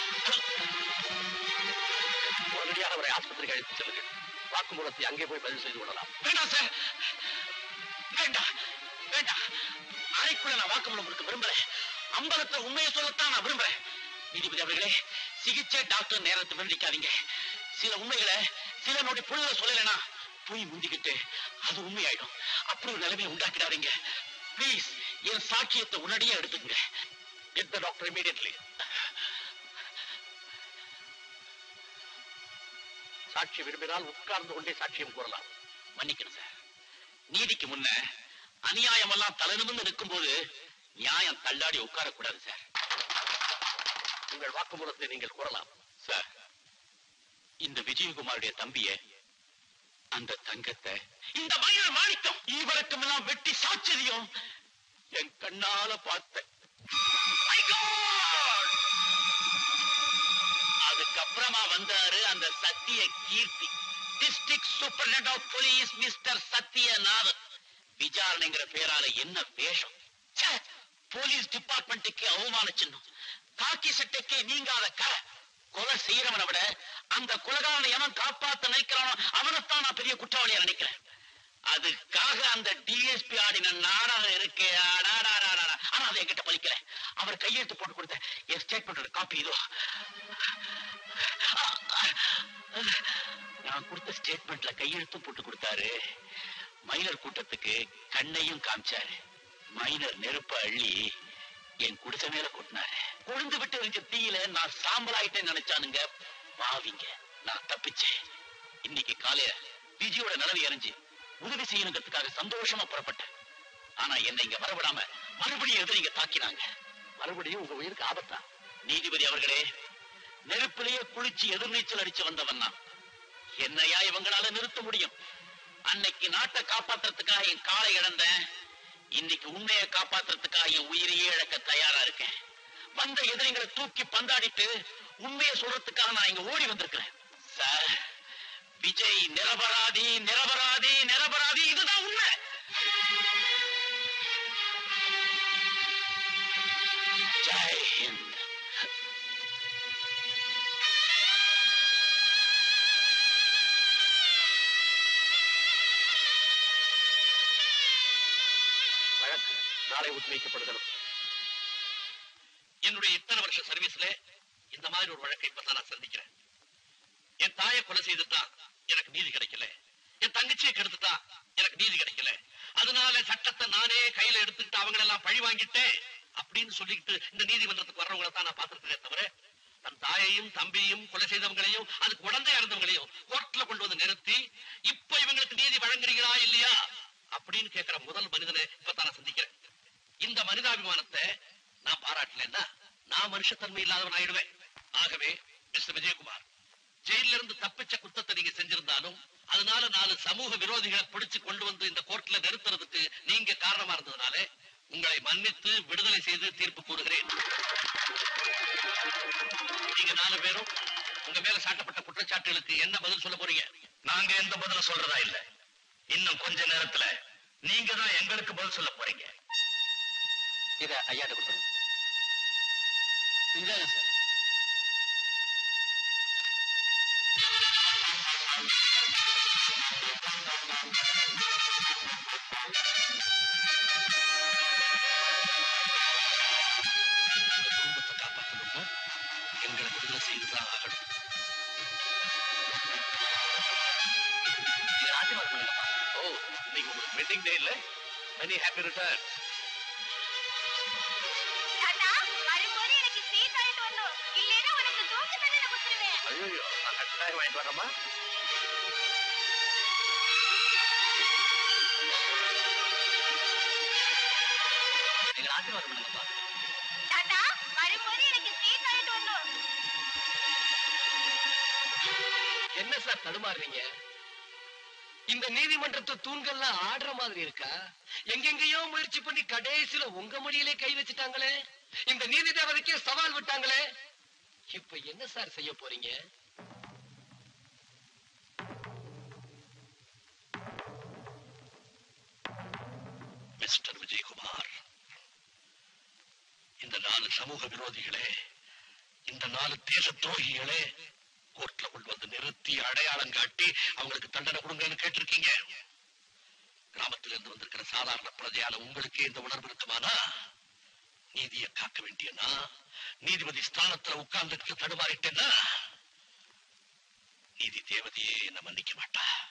உடனடியாக அவரை ஆஸ்பத்திரிக்கு அழைத்து செல்லுங்கள் வாக்குமூலத்தை அங்கே போய் பதிவு செய்து கொள்ளலாம் வேண்டாம் சார் வேண்டாம் வேண்டாம் அறைக்குள்ள நான் வாக்குமூலம் கொடுக்க விரும்பல அம்பலத்துல உண்மையை சொல்லத்தான் நான் விரும்புறேன் நீதிபதி அவர்களே சிகிச்சை டாக்டர் நேரத்தை விவரிக்காதீங்க சில உண்மைகளை சில நொடி பொழுத சொல்லலைன்னா போய் முந்திக்கிட்டு அது உண்மையாயிடும் அப்படி ஒரு நிலைமையை உண்டாக்கிடாதீங்க ப்ளீஸ் என் சாட்சியத்தை உடனடியே எடுத்துக்கங்க கெட் த டாக்டர் இமீடியட்லி சாட்சி விரும்பினால் உட்கார்ந்து கொண்டே சாட்சியம் கூறலாம் மன்னிக்கணும் சார் நீதிக்கு முன்ன அநியாயம் எல்லாம் தலைநிமிர்ந்து நிற்கும் போது நியாயம் தள்ளாடி உட்காரக்கூடாது சார் உங்கள் வாக்குமூலத்தை நீங்கள் கூறலாம் சார் இந்த விஜயகுமாருடைய தம்பிய அந்த தங்கத்தை இந்த மயிர் மாணிக்கம் இவருக்கும் எல்லாம் வெட்டி சாட்சியம் என் கண்ணால பார்த்தேன் My God! அதுக்கப்புறமா வந்தாரு அந்த Sathya Keerthi district superintendent of police mister Sathyanathan விசாரணைங்கிற பேரால என்ன வேஷம் ச்சே, போலீஸ் டிபார்ட்மெண்ட்டுக்கு அவமான சின்னம் காக்கி சட்டைக்கு நீங்காத கரை கொலை செய்யறவனை விட அந்த கொலைகாரனை எவன் காப்பாத்த நினைக்கிறானோ அவனைத்தான் நான் பெரிய குற்றவாளியா நினைக்கிறேன் அதுக்காக அந்த டிஎஸ்பி ஆடின நாடகம் இருக்கே அடாடாடாடா. ஆனா அதை என்கிட்ட பலிக்கல அவர் கையெழுத்து போட்டு கொடுத்த என் ஸ்டேட்மெண்டோட காப்பி இதோ நான் கொடுத்த ஸ்டேட்மெண்ட்ல கையெழுத்தும் போட்டு கொடுத்தாரு மைனர் கூட்டத்துக்கு கண்ணையும் காமிச்சாரு மைனர் நெருப்ப அள்ளி என் குடிசை மேல கொட்டினாரு கொழுந்து விட்டு எரிஞ்ச தீயில நான் சாம்பல் ஆயிட்டேன்னு நினைச்சானுங்க பாவிங்க நான் தப்பிச்சேன் இன்னைக்கு காலையில விஜயோட நிலவை எரிஞ்சு உதவி செய்யணுங்கிறதுக்காக சந்தோஷமா புறப்பட்டேன் ஆனா என்னை இங்க வரவிடாம மறுபடியும் எதிரிங்க தாக்கினாங்க மறுபடியும் உங்க உயிருக்கு ஆபத்தா நீதிபதி அவர்களே நெருப்பிலேயே குளிச்சு எதிர்நீச்சல் அடிச்சு வந்தவன் நான் என்னையா இவங்களால நிறுத்த முடியும் அன்னைக்கு நாட்டை காப்பாத்துறதுக்காக என் காலை இழந்தேன் இன்னைக்கு உண்மையை காப்பாத்துறதுக்காக என் உயிரையே இழக்க தயாரா இருக்கேன் வந்த எதிரிங்களை தூக்கி பந்தாடிட்டு உண்மையை சொல்றதுக்காக நான் இங்க ஓடி வந்திருக்கிறேன் சார் விஜய் நிரபராதி நிரபராதி நிரபராதி இதுதான் உண்மை ஜெய் ஹிந்த் வழக்கு நாளை ஒத்திவைக்கப்படுகிறது என்னுடைய இத்தனை வருஷ சர்வீஸ்ல இந்த மாதிரி ஒரு வழக்கை இப்பதான் நான் சந்திக்கிறேன் என் தாயை கொலை செய்துதான் எனக்கு நீதி கிடைக்கல என் தங்கச்சியை கெடுத்துட்டா எனக்கு நீதி கிடைக்கல அதனால சட்டத்தை நானே கையில எடுத்துக்கிட்டு அவங்க எல்லாம் பழி வாங்கிட்டேன் அப்படின்னு சொல்லிக்கிட்டு இந்த நீதிமன்றத்துக்கு வர்றவங்களை தான் நான் பார்த்திருக்கேன் தவிர தன் தாயையும் தம்பியையும் கொலை செய்தவங்களையும் அதுக்கு உடந்தையா இருந்தவங்களையும் கோர்ட்ல கொண்டு வந்து நிறுத்தி இப்ப இவங்களுக்கு நீதி வழங்குறீங்களா இல்லையா அப்படின்னு கேட்கிற முதல் மனிதனை இப்பதான் நான் சந்திக்கிறேன் இந்த மனிதாபிமானத்தை நான் பாராட்டலன்னா நான் மனுஷத்தன்மை இல்லாதவன் ஆயிடுவேன் ஆகவே மிஸ்டர் விஜயகுமார் ஜெயில இருந்து தப்பிச்ச குத்தத்தை நீங்க செஞ்சிருந்தாலும் அதனால நாலு சமூக விரோதிகளை பிடிச்சு கொண்டு வந்து இந்த கோர்ட்ல நிறுத்துறதுக்கு நீங்க காரணமா இருந்ததுனால உங்களை மன்னித்து விடுதலை செய்து தீர்ப்பு கூறுகிறேன் நீங்க நாலு பேரும் உங்க மேல சாட்டப்பட்ட குற்றச்சாட்டுகளுக்கு என்ன பதில் சொல்ல போறீங்க நாங்க எந்த பதிலும் சொல்றதா இல்ல இன்னும் கொஞ்ச நேரத்துல நீங்க தான் எங்களுக்கு பதில் சொல்ல போறீங்க இத ஐயாட்ட கொடுத்துருங்க இந்தாங்க சார் இந்த குடும்பத்தை காப்பாற்றணும்னா எங்களை விடுதலை செய்துதான் ஆகணும் நீங்க ஆசீர்வாதம் பண்ணுங்கப்பா ஓ இன்னைக்கு உங்களுக்கு வெட்டிங் டே இல்ல மெனி ஹாப்பி ரிட்டர்ன் தாத்தா வரும்போது எனக்கு ஸ்வீட் வாங்கிட்டு வரணும் இல்லைன்னா உனக்கு தூக்கு தண்டனை கொடுத்துருவேன் ஐயோ நான் கட்டாயம் வாங்கிட்டு வரேம்மா நீங்க ஆசீர்வாதம் பண்ணுங்கப்பா தாத்தா வரும்போது எனக்கு ஸ்வீட் வாங்கிட்டு வரணும் என்ன சார் தடுமாறுறீங்க இந்த நீதிமன்றத்து தூண்கள்லாம் ஆடுற மாதிரி இருக்கா எங்கெங்கேயோ முயற்சி பண்ணி கடைசியில உங்க மொழியிலே கை வச்சுட்டாங்களே இந்த நீதி தேவதைக்கே சவால் விட்டாங்களே இப்ப என்ன சார் செய்ய போறீங்க மிஸ்டர் விஜயகுமார் இந்த நாலு சமூக விரோதிகளே இந்த நாலு தேச துரோகிகளே கோர்ட்ல கொண்டு வந்து நிறுத்தி அடையாளம் காட்டி அவங்களுக்கு தண்டனை கொடுங்கன்னு கேட்டிருக்கீங்க கிராமத்துல இருந்து வந்திருக்கிற சாதாரண பிரஜையால உங்களுக்கே இந்த உணர்வு இருக்குமானா நீதியை காக்க வேண்டியனா நீதிபதி ஸ்தானத்துல உட்கார்ந்துட்டு தடுமாறிட்டேன்னா நீதி தேவதையே என்ன மன்னிக்க மாட்டா